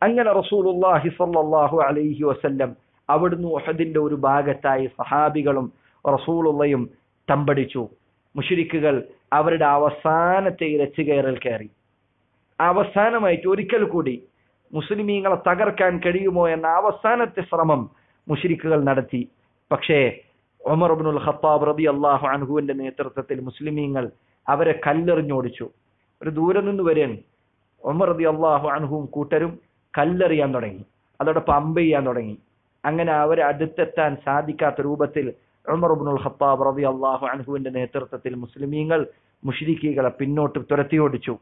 അങ്ങനെ റസൂലുള്ളാഹി സ്വല്ലല്ലാഹു അലൈഹി വസല്ലം അവിടുന്ന് ഉഹദിന്റെ ഒരു ഭാഗത്തായി സഹാബികളും റസൂലുള്ളയും തമ്പടിച്ചു മുഷരിക്കുകൾ അവരുടെ അവസാനത്തെ ഇരച്ചു കയറൽ കയറി അവസാനമായിട്ട് ഒരിക്കൽ കൂടി മുസ്ലിമീങ്ങളെ തകർക്കാൻ കഴിയുമോ എന്ന അവസാനത്തെ ശ്രമം മുഷരിക്കുകൾ നടത്തി പക്ഷേ ഒമർ അബ്നുൽ ഖത്താബ് റബി അള്ളാഹു അൻഹുവിന്റെ നേതൃത്വത്തിൽ മുസ്ലിമീങ്ങൾ അവരെ കല്ലെറിഞ്ഞോടിച്ചു ഒരു ദൂരെ നിന്ന് വരെയാണ് ഒമർ റബി അള്ളാഹു അൻഹുവും കൂട്ടരും കല്ലെറിയാൻ തുടങ്ങി അതോടൊപ്പം അമ്പ ചെയ്യാൻ തുടങ്ങി അങ്ങനെ അവരെ അടുത്തെത്താൻ സാധിക്കാത്ത രൂപത്തിൽ ഉമർ അബ്നുൽ ഖത്താബ് റബി അള്ളാഹു അൻഹുവിന്റെ നേതൃത്വത്തിൽ മുസ്ലിമീങ്ങൾ മുഷ്രിഖികളെ പിന്നോട്ട് തുരത്തിയോടിച്ചു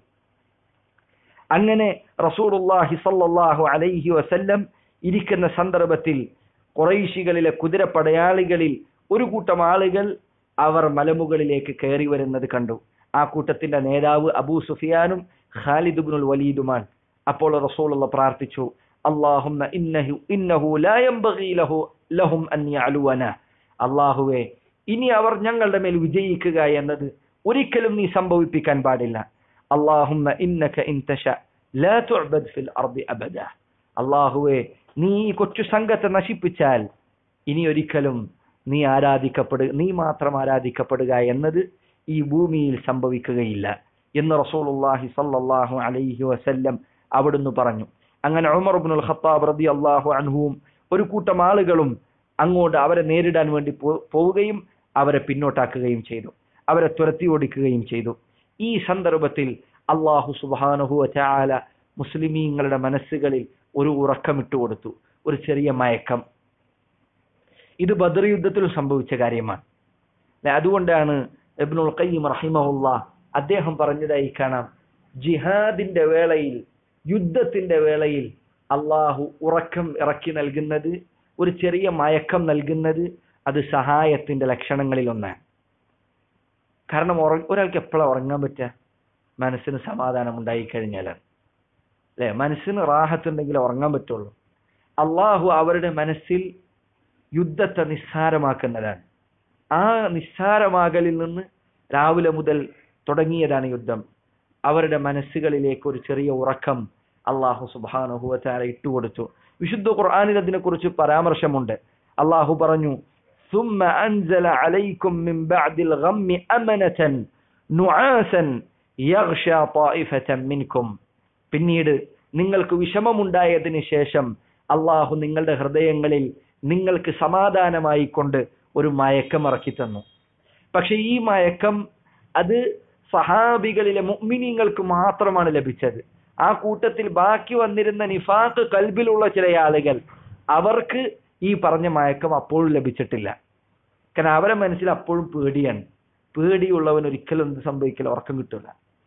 അങ്ങനെ റസൂലുള്ളാഹി സല്ലല്ലാഹു അലൈഹി വസല്ലം ഇരിക്കുന്ന സന്ദർഭത്തിൽ കുറൈശികളിലെ കുതിരപ്പടയാളികളിൽ ഒരു കൂട്ടം ആളുകൾ അവർ മലമുകളിലേക്ക് കയറി വരുന്നത് കണ്ടു ആ കൂട്ടത്തിന്റെ നേതാവ് അബൂ സുഫിയാനും ഖാലിദ് ഇബ്നുൽ വലീദുമാണ് അപ്പോൾ റസൂലുള്ള പ്രാർത്ഥിച്ചു അല്ലാഹുമ്മ ഇന്നഹു ഇന്നഹു ലാ യംബഗി ലഹു ലഹും അൻ യഅലുവന അല്ലാഹുവേ ഇനി അവർ ഞങ്ങളുടെ മേൽ വിജയിക്കുക എന്നത് ഒരിക്കലും നീ സംഭവിപ്പിക്കാൻ പാടില്ല അല്ലാഹുമ്മ ഇന്നക ഇൻ തശ ലാ തുഅബദ് ഫിൽ അർദി അബദ അല്ലാഹുവേ നീ ഈ കൊച്ചു സംഘത്തെ നശിപ്പിച്ചാൽ ഇനി ഒരിക്കലും നീ ആരാധിക്കപ്പെടുക നീ മാത്രം ആരാധിക്കപ്പെടുക എന്നത് ഈ ഭൂമിയിൽ സംഭവിക്കുകയില്ല എന്ന് റസൂലുള്ളാഹി സല്ലല്ലാഹു അലൈഹി വസല്ലം അവിടുന്ന് പറഞ്ഞു അങ്ങനെ ഉമർ ഇബ്നുൽ ഖത്താബ് റളിയല്ലാഹു അൻഹുവും ഒരു കൂട്ടം ആളുകളും അങ്ങോട്ട് അവരെ നേരിടാൻ വേണ്ടി പോ- പോവുകയും അവരെ പിന്നോട്ടാക്കുകയും ചെയ്തു അവരെ തുരത്തി ഓടിക്കുകയും ചെയ്തു ഈ സന്ദർഭത്തിൽ അള്ളാഹു സുബ്ഹാനഹു വതആല മുസ്ലിമീങ്ങളുടെ മനസ്സുകളിൽ ഒരു ഉറക്കമിട്ട് കൊടുത്തു ഒരു ചെറിയ മയക്കം ഇത് ബദർ യുദ്ധത്തിൽ സംഭവിച്ച കാര്യമാണ് അല്ലെ, അതുകൊണ്ടാണ് ഇബ്നുൽ ഖയ്യിം റഹിമഹുല്ല അദ്ദേഹം പറഞ്ഞതായി കാണാം ജിഹാദിന്റെ വേളയിൽ യുദ്ധത്തിന്റെ വേളയിൽ അള്ളാഹു ഉറക്കം ഇറക്കി നൽകുന്നത് ഒരു ചെറിയ മയക്കം നൽകുന്നത് അത് സഹായത്തിന്റെ ലക്ഷണങ്ങളിൽ ഒന്നാണ് കാരണം ഉറ- ഒരാൾക്ക് എപ്പോഴാണ് ഉറങ്ങാൻ പറ്റുക മനസ്സിന് സമാധാനം ഉണ്ടായി കഴിഞ്ഞാലാണ് അല്ലെ മനസ്സിന് റാഹത്തുണ്ടെങ്കിൽ ഉറങ്ങാൻ പറ്റുള്ളൂ അള്ളാഹു അവരുടെ മനസ്സിൽ യുദ്ധത്തെ നിസ്സാരമാക്കുന്നതാണ് ആ നിസ്സാരമാകലിൽ നിന്ന് രാവിലെ മുതൽ തുടങ്ങിയതാണ് യുദ്ധം അവരുടെ മനസ്സുകളിലേക്ക് ഒരു ചെറിയ ഉറക്കം അള്ളാഹു സുബാനുഹുവറ്റാര ഇട്ടുകൊടുത്തു വിശുദ്ധ ഖുർആാനിൽ അതിനെക്കുറിച്ച് പരാമർശമുണ്ട് അള്ളാഹു പറഞ്ഞു ثم أنزل عليكم من بعد الغم أمنة نعاسا يغشى طائفة منكم പിന്നീട് നിങ്ങൾക്ക് വിഷമമുണ്ടായതിന് ശേഷം അള്ളാഹു നിങ്ങളുടെ ഹൃദയങ്ങളിൽ നിങ്ങൾക്ക് സമാധാനമായി കൊണ്ട് ഒരു മയക്കം ഇറക്കി തന്നു പക്ഷെ ഈ മയക്കം അത് സഹാബികളിലെ മുഅ്മിനീങ്ങൾക്ക് മാത്രമാണ് ലഭിച്ചത് ആ കൂട്ടത്തിൽ ബാക്കി വന്നിരുന്ന നിഫാഖ് കൽബിലുള്ള ചില ആളുകൾ അവർക്ക് ഈ പറഞ്ഞ മയക്കം അപ്പോഴും ലഭിച്ചിട്ടില്ല കാരണം അവരെ മനസ്സിൽ അപ്പോഴും പേടിയാണ് പേടിയുള്ളവൻ ഒരിക്കലും എന്ത് സംഭവിക്കില്ല ഉറക്കം കിട്ടില്ല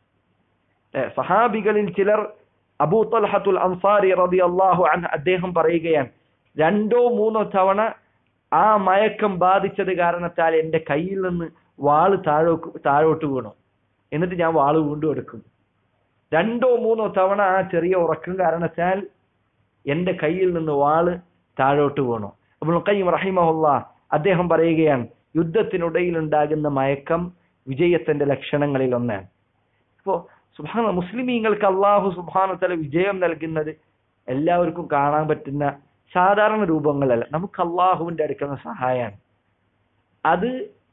ഏ, സഹാബികളിൽ ചിലർ അബൂ തൽഹത്തുൽ അൻസാരി റബി അള്ളാഹു അൻ അദ്ദേഹം പറയുകയാണ് രണ്ടോ മൂന്നോ തവണ ആ മയക്കം ബാധിച്ചത് കാരണത്താൽ എന്റെ കയ്യിൽ നിന്ന് വാള് താഴോ താഴോട്ട് വീണു എന്നിട്ട് ഞാൻ വാള് വീണ്ടും എടുക്കും രണ്ടോ മൂന്നോ തവണ ആ ചെറിയ ഉറക്കം കാരണത്താൽ എന്റെ കയ്യിൽ നിന്ന് വാള് താഴോട്ട് വീണു അപ്പോൾ കയ്യും റഹിമഹുല്ല അദ്ദേഹം പറയുകയാണ് യുദ്ധത്തിനിടയിൽ ഉണ്ടാകുന്ന മയക്കം വിജയത്തിന്റെ ലക്ഷണങ്ങളിൽ ഒന്നാണ് ഇപ്പോ സുബാന മുസ്ലിമീങ്ങൾക്ക് അള്ളാഹു സുബാനത്തല വിജയം നൽകുന്നത് എല്ലാവർക്കും കാണാൻ പറ്റുന്ന സാധാരണ രൂപങ്ങളല്ല നമുക്ക് അള്ളാഹുവിന്റെ അടുക്കുന്ന സഹായമാണ് അത്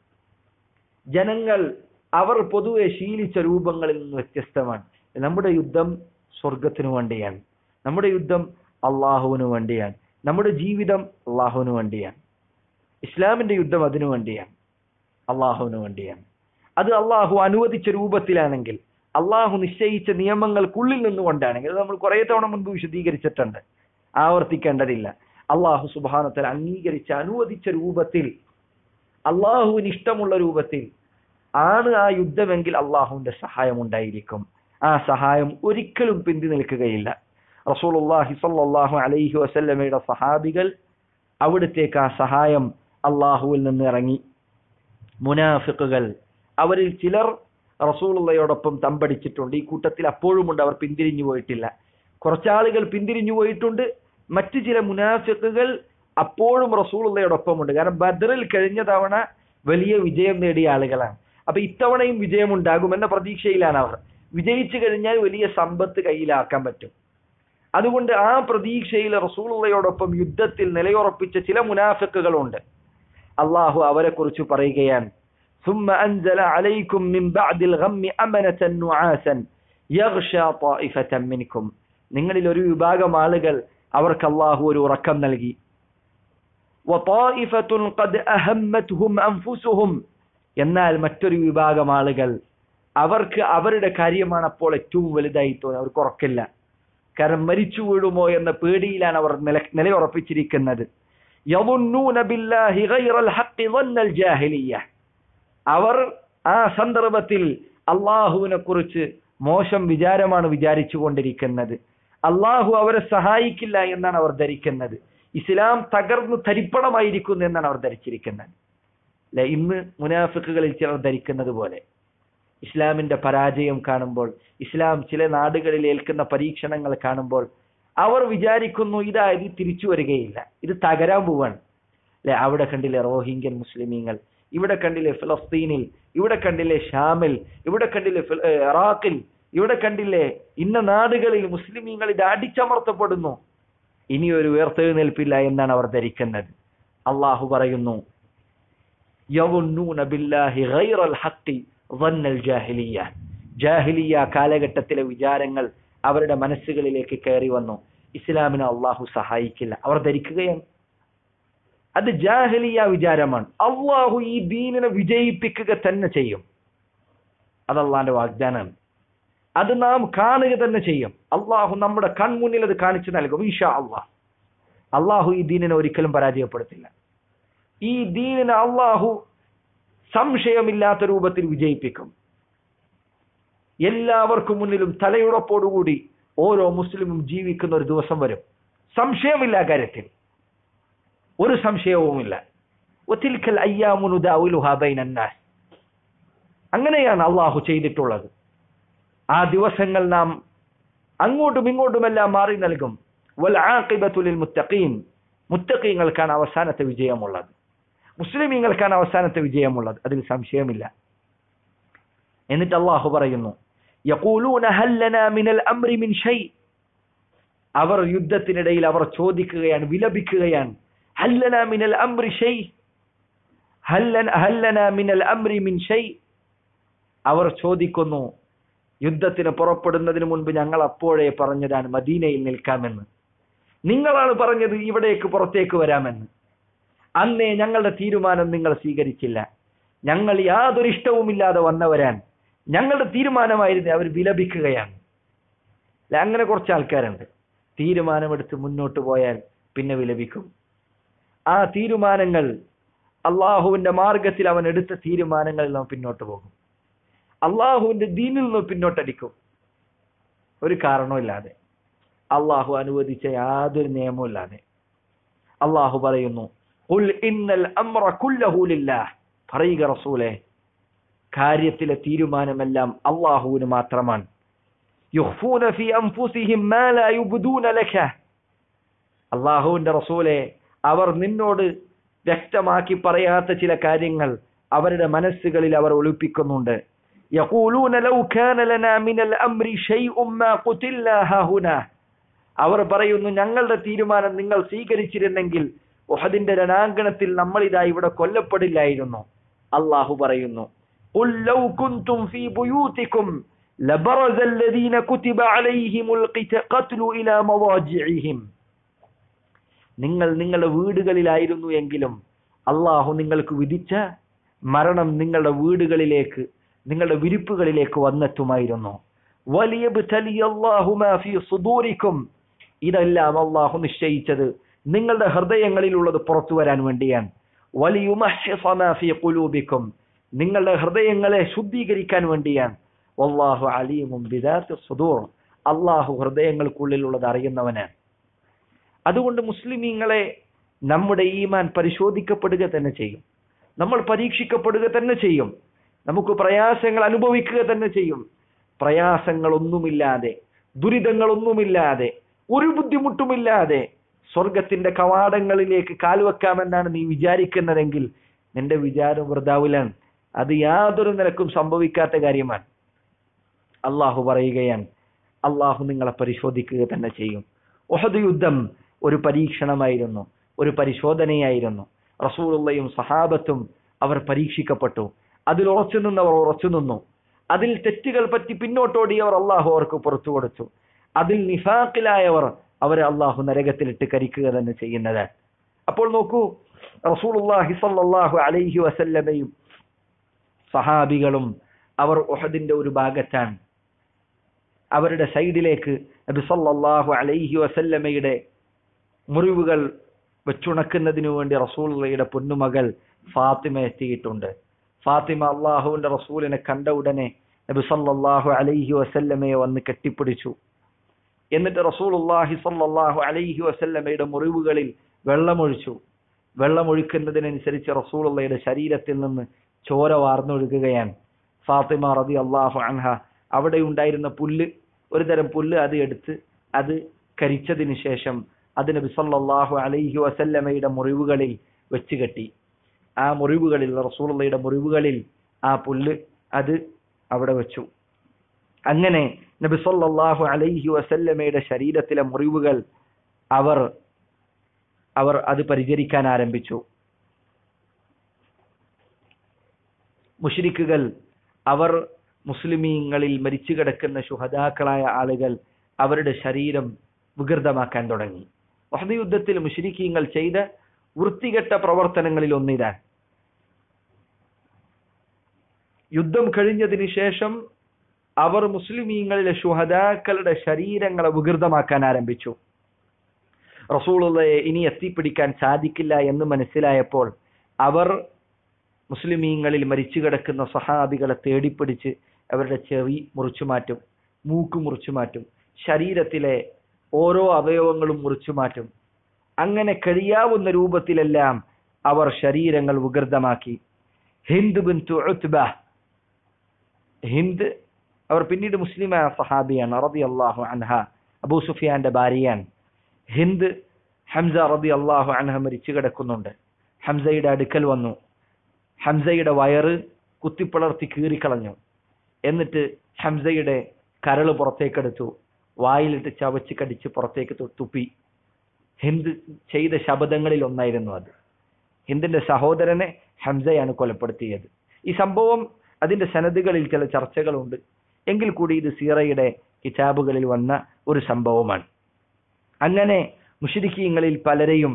ജനങ്ങൾ അവർ പൊതുവെ ശീലിച്ച രൂപങ്ങളിൽ നിന്ന് വ്യത്യസ്തമാണ് നമ്മുടെ യുദ്ധം സ്വർഗത്തിനു വേണ്ടിയാണ് നമ്മുടെ യുദ്ധം അള്ളാഹുവിന് വേണ്ടിയാണ് നമ്മുടെ ജീവിതം അള്ളാഹുവിന് വേണ്ടിയാണ് ഇസ്ലാമിന്റെ യുദ്ധം അതിനു വേണ്ടിയാണ് അള്ളാഹുവിന് വേണ്ടിയാണ് അത് അള്ളാഹു അനുവദിച്ച രൂപത്തിലാണെങ്കിൽ അള്ളാഹു നിശ്ചയിച്ച നിയമങ്ങൾക്കുള്ളിൽ നിന്നുകൊണ്ടാണെങ്കിൽ അത് നമ്മൾ കുറെ തവണ മുൻപ് വിശദീകരിച്ചിട്ടുണ്ട് ആവർത്തിക്കേണ്ടതില്ല അള്ളാഹു സുബാനത്തിൽ അംഗീകരിച്ച അനുവദിച്ച രൂപത്തിൽ അള്ളാഹുവിന് ഇഷ്ടമുള്ള രൂപത്തിൽ ആണ് ആ യുദ്ധമെങ്കിൽ അള്ളാഹുവിന്റെ സഹായം ഉണ്ടായിരിക്കും ആ സഹായം ഒരിക്കലും പിന്തി നിൽക്കുകയില്ല റസൂലുള്ളാഹി സ്വല്ലല്ലാഹു അലൈഹി വസല്ലമയുടെ സഹാബികൾ അവിടത്തേക്ക് ആ സഹായം അള്ളാഹുവിൽ നിന്ന് ഇറങ്ങി മുനാഫിക്കുകൾ അവരിൽ ചിലർ റസൂലുള്ളയോടൊപ്പം തമ്പടിച്ചിട്ടുണ്ട് ഈ കൂട്ടത്തിൽ അപ്പോഴുമുണ്ട് അവർ പിന്തിരിഞ്ഞു പോയിട്ടില്ല കുറച്ചാളുകൾ പിന്തിരിഞ്ഞു പോയിട്ടുണ്ട് മറ്റു ചില മുനാഫിക്കുകൾ അപ്പോഴും റസൂലുള്ളയോടൊപ്പമുണ്ട് കാരണം ബദറിൽ കഴിഞ്ഞ തവണ വലിയ വിജയം നേടിയ ആളുകളാണ് അപ്പൊ ഇത്തവണയും വിജയമുണ്ടാകുമെന്ന പ്രതീക്ഷയിലാണ് അവർ വിജയിച്ചു കഴിഞ്ഞാൽ വലിയ സമ്പത്ത് കയ്യിലാക്കാൻ പറ്റും അതുകൊണ്ട് ആ പ്രതീക്ഷയിൽ റസൂലുള്ളയോടൊപ്പം യുദ്ധത്തിൽ നിലയുറപ്പിച്ച ചില മുനാഫിക്കുകളുണ്ട് അള്ളാഹു അവരെ കുറിച്ച് പറയുകയാണ് ثم أنزل عليكم من بعد الغم أمنة نعاسا يغشى طائفة منكم നിങ്ങളിൽ ഒരു വിഭാഗം ആളുകൾ അവർക്ക് അള്ളാഹു ഒരു ഉറക്കം നൽകി وطائفة قد أهمتهم أنفسهم എന്നാൽ മറ്റൊരു വിഭാഗം ആളുകൾ അവർക്ക് അവരുടെ കാര്യമാണ് അപ്പോൾ ഏറ്റവും വലുതായി തോന്നുന്നത് അവർക്ക് ഉറക്കില്ല കാരണം മരിച്ചു വീഴുമോ എന്ന പേടിയിലാണ് അവർ നില നിലയുറപ്പിച്ചിരിക്കുന്നത് يظنون بالله غير الحق ظن الجاهلية അവർ ആ സന്ദർഭത്തിൽ അള്ളാഹുവിനെ കുറിച്ച് മോശം വിചാരമാണ് വിചാരിച്ചു കൊണ്ടിരിക്കുന്നത് അള്ളാഹു അവരെ സഹായിക്കില്ല എന്നാണ് അവർ ധരിക്കുന്നത് ഇസ്ലാം തകർന്നു തരിപ്പണമായിരിക്കുന്നു എന്നാണ് അവർ ധരിച്ചിരിക്കുന്നത് അല്ലെ ഇന്ന് മുനാഫിക്കുകളിൽ ചിലർ ധരിക്കുന്നത് പോലെ ഇസ്ലാമിന്റെ പരാജയം കാണുമ്പോൾ ഇസ്ലാം ചില നാടുകളിൽ ഏൽക്കുന്ന പരീക്ഷണങ്ങൾ കാണുമ്പോൾ അവർ വിചാരിക്കുന്നു ഇതാ ഇത് തിരിച്ചു വരികയില്ല ഇത് തകരാൻ പോവാണ് അല്ലെ അവിടെ കണ്ടില്ലേ റോഹിംഗ്യൻ മുസ്ലിമീങ്ങൾ ഇവിടെ കണ്ടില്ലേ ഫലസ്തീനിൽ ഇവിടെ കണ്ടില്ലേ ഷാമിൽ ഇവിടെ കണ്ടില്ലേ ഫിൽ- ഏ, ഇറാഖിൽ ഇവിടെ കണ്ടില്ലേ ഇന്ന നാടുകളിൽ മുസ്ലിമീങ്ങൾ ഇത് അടിച്ചമർത്തപ്പെടുന്നു ഇനി ഒരു ഉയർത്തെഴുന്നേൽപ്പില്ല എന്നാണ് അവർ ധരിക്കുന്നത് അള്ളാഹു പറയുന്നു യവുന്നൂന ബില്ലാഹി ഗൈറൽ ഹഖി ظنൽ ജാഹിലിയ ജാഹിലിയ കാലഘട്ടത്തിലെ വിചാരങ്ങൾ അവരുടെ മനസ്സുകളിലേക്ക് കയറി വന്നു ഇസ്ലാമിനെ അള്ളാഹു സഹായിക്കില്ല അവർ ധരിക്കുകയാണ് അത് ജാഹലിയ വിചാരമാണ് അള്ളാഹു ഈ ദീനിനെ വിജയിപ്പിക്കുക തന്നെ ചെയ്യും അത് അള്ളാന്റെ വാഗ്ദാനമാണ് അത് നാം കാണുക തന്നെ ചെയ്യും അള്ളാഹു നമ്മുടെ കൺമുന്നിൽ അത് കാണിച്ചു നൽകും ഈഷാ അള്ളാഹ് അള്ളാഹു ഈ ദീനിനെ ഒരിക്കലും പരാജയപ്പെടുത്തില്ല ഈ ദീനിനെ അള്ളാഹു സംശയമില്ലാത്ത രൂപത്തിൽ വിജയിപ്പിക്കും എല്ലാവർക്കും മുന്നിലും തലയുറപ്പോടുകൂടി ഓരോ മുസ്ലിമും ജീവിക്കുന്ന ഒരു ദിവസം വരും സംശയമില്ല ആ കാര്യത്തിൽ ഒരു സംശയവുമില്ല ഒത്തിൽക്കൽ അയ്യാമുനുദാവുലുഹാ ബൈനന്നാസ് അങ്ങനെയാണ് അള്ളാഹു ചെയ്തിട്ടുള്ളത് ആ ദിവസങ്ങൾ നാം അങ്ങോട്ടും ഇങ്ങോട്ടുമെല്ലാം മാറി നൽകും വൽ ആഖിബത്തുലിൽ മുത്തഖീൻ മുത്തഖീങ്ങൾക്കാണ് അവസാനത്തെ വിജയമുള്ളത് മുസ്ലിമീങ്ങൾക്കാണ് അവസാനത്തെ വിജയമുള്ളത് അതിൽ സംശയമില്ല എന്നിട്ട് അള്ളാഹു പറയുന്നു യഖൂലൂന ഹൽ ലനാ മിനൽ അംരി മിൻ ഷൈ അവർ യുദ്ധത്തിനിടയിൽ അവർ ചോദിക്കുകയാണ് വിലപിക്കുകയാണ് ഹൽ ലനാ മിനൽ അംരി ഷൈ ഹൽ ലന- ഹൽ ലനാ മിനൽ അംരി മിൻ ഷൈ അവർ ചോദിക്കുന്നു യുദ്ധത്തിന് പുറപ്പെടുന്നതിന് മുൻപ് ഞങ്ങൾ അപ്പോഴേ പറഞ്ഞതാണ് മദീനയിൽ നിൽക്കാമെന്ന് നിങ്ങളാണ് പറഞ്ഞത് ഇവിടേക്ക് പുറത്തേക്ക് വരാമെന്ന് അന്നേ ഞങ്ങളുടെ തീരുമാനം നിങ്ങൾ സ്വീകരിച്ചില്ല ഞങ്ങൾ യാതൊരു ഇഷ്ടവുമില്ലാതെ വന്നവരാണ് ഞങ്ങളുടെ തീരുമാനമായിരുന്നു അവർ വിലപിക്കുകയാണ് അല്ല, അങ്ങനെ കുറച്ച് ആൾക്കാരുണ്ട് തീരുമാനമെടുത്ത് മുന്നോട്ട് പോയാൽ പിന്നെ വിലപിക്കും ആ തീരുമാനങ്ങൾ അള്ളാഹുവിന്റെ മാർഗത്തിൽ അവൻ എടുത്ത തീരുമാനങ്ങളിൽ നാം പിന്നോട്ട് പോകും അള്ളാഹുവിന്റെ ദീനിൽ നിന്ന് പിന്നോട്ടടിക്കും ഒരു കാരണവുമില്ലാതെ അള്ളാഹു അനുവദിച്ച യാതൊരു നിയമവും ഇല്ലാതെ അള്ളാഹു പറയുന്നു "ഖുൽ ഇന്നൽ അംറ കുല്ലഹു ലില്ലാഹ്." പറയുക റസൂലെ കാര്യത്തിലെ തീരുമാനമെല്ലാം അള്ളാഹുവിന് മാത്രമാണ് യുഖ്ഫൂന ഫീ അൻഫുസിഹിം മാ ലാ യുബ്ദൂന ലക അള്ളാഹുവിന്റെ റസൂലെ അവർ നിന്നോട് വ്യക്തമാക്കി പറയാത്ത ചില കാര്യങ്ങൾ അവരുടെ മനസ്സുകളിൽ അവർ ഒളിപ്പിക്കുന്നുണ്ട് യഖൂലൂന ലൗ കാന ലനാ മിനൽ അംരി ഷൈഉം മാ ഖുതിൽനാ ഹാഹുനാ അവർ പറയുന്നു ഞങ്ങളുടെ തീരുമാനം നിങ്ങൾ സ്വീകരിച്ചിരുന്നെങ്കിൽ ഉഹദിന്റെ രണാങ്കണത്തിൽ നമ്മൾ ഇതാ ഇവിടെ കൊല്ലപ്പെടില്ലായിരുന്നു അള്ളാഹു പറയുന്നു قل لو كنتم في بيوتكم لبرز الذين كتب عليهم القتل إلى مضاجعهم നിങ്ങൾ നിങ്ങളുടെ വീടുകളിലായിരുന്നു എങ്കിലും അള്ളാഹു നിങ്ങൾക്ക് വിധിച്ച മരണം നിങ്ങളുടെ വീടുകളിലേക്ക് നിങ്ങളുടെ വിരിപ്പുകളിലേക്ക് വന്നെത്തുമായിരുന്നു വലിയ ഇതെല്ലാം അള്ളാഹു നിശ്ചയിച്ചത് നിങ്ങളുടെ ഹൃദയങ്ങളിലുള്ളത് പുറത്തു വരാൻ വേണ്ടിയാണ് വലിയുമഹിക്കും നിങ്ങളുടെ ഹൃദയങ്ങളെ ശുദ്ധീകരിക്കാൻ വേണ്ടിയാണ് വല്ലാഹു അലീമും ബിദാത്തി സുദൂർ അള്ളാഹു ഹൃദയങ്ങൾക്കുള്ളിലുള്ളത് അറിയുന്നവനാണ് അതുകൊണ്ട് മുസ്ലിമീങ്ങളെ നമ്മുടെ ഈമാൻ പരിശോധിക്കപ്പെടുക തന്നെ ചെയ്യും നമ്മൾ പരീക്ഷിക്കപ്പെടുക തന്നെ ചെയ്യും നമുക്ക് പ്രയാസങ്ങൾ അനുഭവിക്കുക തന്നെ ചെയ്യും പ്രയാസങ്ങളൊന്നുമില്ലാതെ ദുരിതങ്ങളൊന്നുമില്ലാതെ ഒരു ബുദ്ധിമുട്ടുമില്ലാതെ സ്വർഗത്തിന്റെ കവാടങ്ങളിലേക്ക് കാൽവെക്കാമെന്നാണ് നീ വിചാരിക്കുന്നതെങ്കിൽ നിന്റെ വിചാരം വൃതാവിലാണ് അത് യാതൊരു നിലക്കും സംഭവിക്കാത്ത കാര്യമാണ് അള്ളാഹു പറയുകയാണ് അള്ളാഹു നിങ്ങളെ പരിശോധിക്കുക തന്നെ ചെയ്യും ഉഹദ് യുദ്ധം ഒരു പരീക്ഷണമായിരുന്നു ഒരു പരിശോധനയായിരുന്നു റസൂലുള്ളയും സഹാബത്തും അവർ പരീക്ഷിക്കപ്പെട്ടു അതിൽ ഉറച്ചു നിന്നവർ ഉറച്ചു നിന്നു അതിൽ തെറ്റുകൾ പറ്റി പിന്നോട്ടോടിയവർ അള്ളാഹു അവർക്ക് പുറത്തു കൊടുത്തു അതിൽ നിഫാക്കിലായവർ അവരെ അള്ളാഹു നരകത്തിലിട്ട് കരിക്കുക തന്നെ ചെയ്യുന്നത് അപ്പോൾ നോക്കൂ റസൂലുള്ളാഹി സ്വല്ലല്ലാഹു അലൈഹി വസല്ലമയും സഹാബികളും അവർ ഉഹദിന്റെ ഒരു ഭാഗത്താണ് അവരുടെ സൈഡിലേക്ക് നബി സല്ലല്ലാഹു അലൈഹി വസല്ലമയുടെ മുറിവുകൾ വെച്ചുണക്കുന്നതിനു വേണ്ടി റസൂലുള്ളയുടെ പൊന്നുമകൾ ഫാത്തിമ എത്തിയിട്ടുണ്ട് ഫാത്തിമ അള്ളാഹുവിന്റെ റസൂലിനെ കണ്ട ഉടനെ നബി സല്ലല്ലാഹു അലൈഹി വസല്ലമയെ വന്ന് കെട്ടിപ്പിടിച്ചു എന്നിട്ട് റസൂലുള്ളാഹി സല്ലല്ലാഹു അലൈഹി വസല്ലമയുടെ മുറിവുകളിൽ വെള്ളമൊഴിച്ചു വെള്ളമൊഴിക്കുന്നതിനനുസരിച്ച് റസൂലുള്ളയുടെ ശരീരത്തിൽ നിന്ന് ചോര വാർന്നൊഴുകുകയാണ് ഫാത്തിമ റതി അള്ളാഹു അൻഹ അവിടെ ഉണ്ടായിരുന്ന പുല്ല് ഒരു തരം പുല്ല് അത് എടുത്ത് അത് കരിച്ചതിന് ശേഷം അത് നബി സല്ലല്ലാഹു അലൈഹി വസല്ലമയുടെ മുറിവുകളിൽ വെച്ച് കെട്ടി ആ മുറിവുകളിൽ റസൂലുള്ളയുടെ മുറിവുകളിൽ ആ പുല്ല് അത് അവിടെ വെച്ചു അങ്ങനെ നബി സല്ലല്ലാഹു അലൈഹി വസല്ലമയുടെ ശരീരത്തിലെ മുറിവുകൾ അവർ അവർ അത് പരിചരിക്കാൻ ആരംഭിച്ചു മുഷ്രിക്കുകൾ അവർ മുസ്ലിമീങ്ങളിൽ മരിച്ചു കിടക്കുന്ന ശുഹദാക്കളായ ആളുകൾ അവരുടെ ശരീരം വികൃതമാക്കാൻ തുടങ്ങി വഹദ യുദ്ധത്തിൽ മുഷ്രിക്കീങ്ങൾ ചെയ്ത വൃത്തികെട്ട പ്രവർത്തനങ്ങളിൽ ഒന്നിതാൻ യുദ്ധം കഴിഞ്ഞതിന് ശേഷം അവർ മുസ്ലിമീങ്ങളിലെ ശുഹദാക്കളുടെ ശരീരങ്ങളെ വികൃതമാക്കാൻ ആരംഭിച്ചു റസൂളുള്ളയെ ഇനി എത്തിപ്പിടിക്കാൻ സാധിക്കില്ല എന്ന് മനസ്സിലായപ്പോൾ അവർ മുസ്ലിമീങ്ങളിൽ മരിച്ചു കിടക്കുന്ന സഹാബികളെ തേടിപ്പിടിച്ച് അവരുടെ ചെവി മുറിച്ചു മാറ്റും മൂക്ക് മുറിച്ചു മാറ്റും ശരീരത്തിലെ ഓരോ അവയവങ്ങളും മുറിച്ചു മാറ്റും അങ്ങനെ കഴിയാവുന്ന രൂപത്തിലെല്ലാം അവർ ശരീരങ്ങൾ വികൃതമാക്കി ഹിന്ദ് ബിൻ ഉത്ബ ഹിന്ദ് അവർ പിന്നീട് മുസ്ലിമായ സഹാബിയാണ് റബി അള്ളാഹു അൻഹ അബൂ സുഫിയാന്റെ ഭാര്യയാണ് ഹിന്ദ് ഹംസ റബി അള്ളാഹു അൻഹ മരിച്ചു കിടക്കുന്നുണ്ട് ഹംസയുടെ അടുക്കൽ വന്നു ഹംസയുടെ വയറ് കുത്തിപ്പിളർത്തി കീറിക്കളഞ്ഞു എന്നിട്ട് ഹംസയുടെ കരള് പുറത്തേക്കെടുത്തു വായിലിട്ട് ചവച്ച് കടിച്ച് പുറത്തേക്ക് തു- തുപ്പി ഹിന്ദ് ചെയ്ത ശബദങ്ങളിൽ ഒന്നായിരുന്നു അത് ഹിന്ദിന്റെ സഹോദരനെ ഹംസയാണ് കൊലപ്പെടുത്തിയത് ഈ സംഭവം അതിന്റെ സനദുകളിൽ ചില ചർച്ചകളുണ്ട് എങ്കിൽ കൂടി ഇത് സീറയുടെ കിതാബുകളിൽ വന്ന ഒരു സംഭവമാണ് അങ്ങനെ മുഷരിക്കീങ്ങളിൽ പലരെയും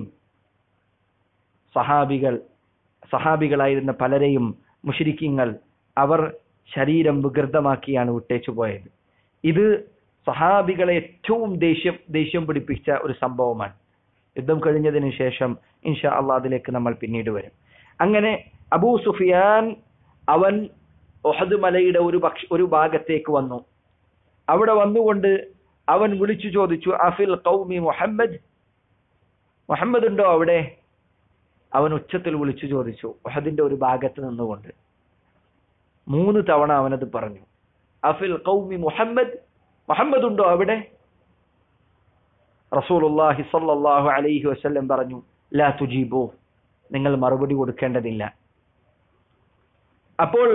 സഹാബികൾ സഹാബികളായിരുന്ന പലരെയും മുഷരിക്കീങ്ങൾ അവർ ശരീരം വികൃതമാക്കിയാണ് വിട്ടേച്ചു പോയത് ഇത് സഹാബികളെ ഏറ്റവും ദേഷ്യം ദേഷ്യം പിടിപ്പിച്ച ഒരു സംഭവമാണ് യുദ്ധം കഴിഞ്ഞതിന് ശേഷം ഇൻഷാ അള്ളാഹ് അതിലേക്ക് നമ്മൾ പിന്നീട് വരും അങ്ങനെ അബൂ സുഫിയാൻ അവൻ ഒഹദ് മലയുടെ ഒരു പക്ഷ ഒരു ഭാഗത്തേക്ക് വന്നു അവിടെ വന്നുകൊണ്ട് അവൻ വിളിച്ചു ചോദിച്ചു അഫിൽ കൗമി മുഹമ്മദ് മുഹമ്മദ് ഉണ്ടോ അവിടെ അവൻ ഉച്ചത്തിൽ വിളിച്ചു ചോദിച്ചു ഒഹദിന്റെ ഒരു ഭാഗത്ത് നിന്നുകൊണ്ട് മൂന്ന് തവണ അവനത് പറഞ്ഞു അഫിൽ കൗമി മുഹമ്മദ് മുഹമ്മദ് ഉണ്ടോ അവിടെ റസൂലുള്ളാഹി സ്വല്ലല്ലാഹു അലൈഹി വസല്ലം പറഞ്ഞു ലാ തുജീബു നിങ്ങൾ മറുപടി കൊടുക്കേണ്ടതില്ല അപ്പോൾ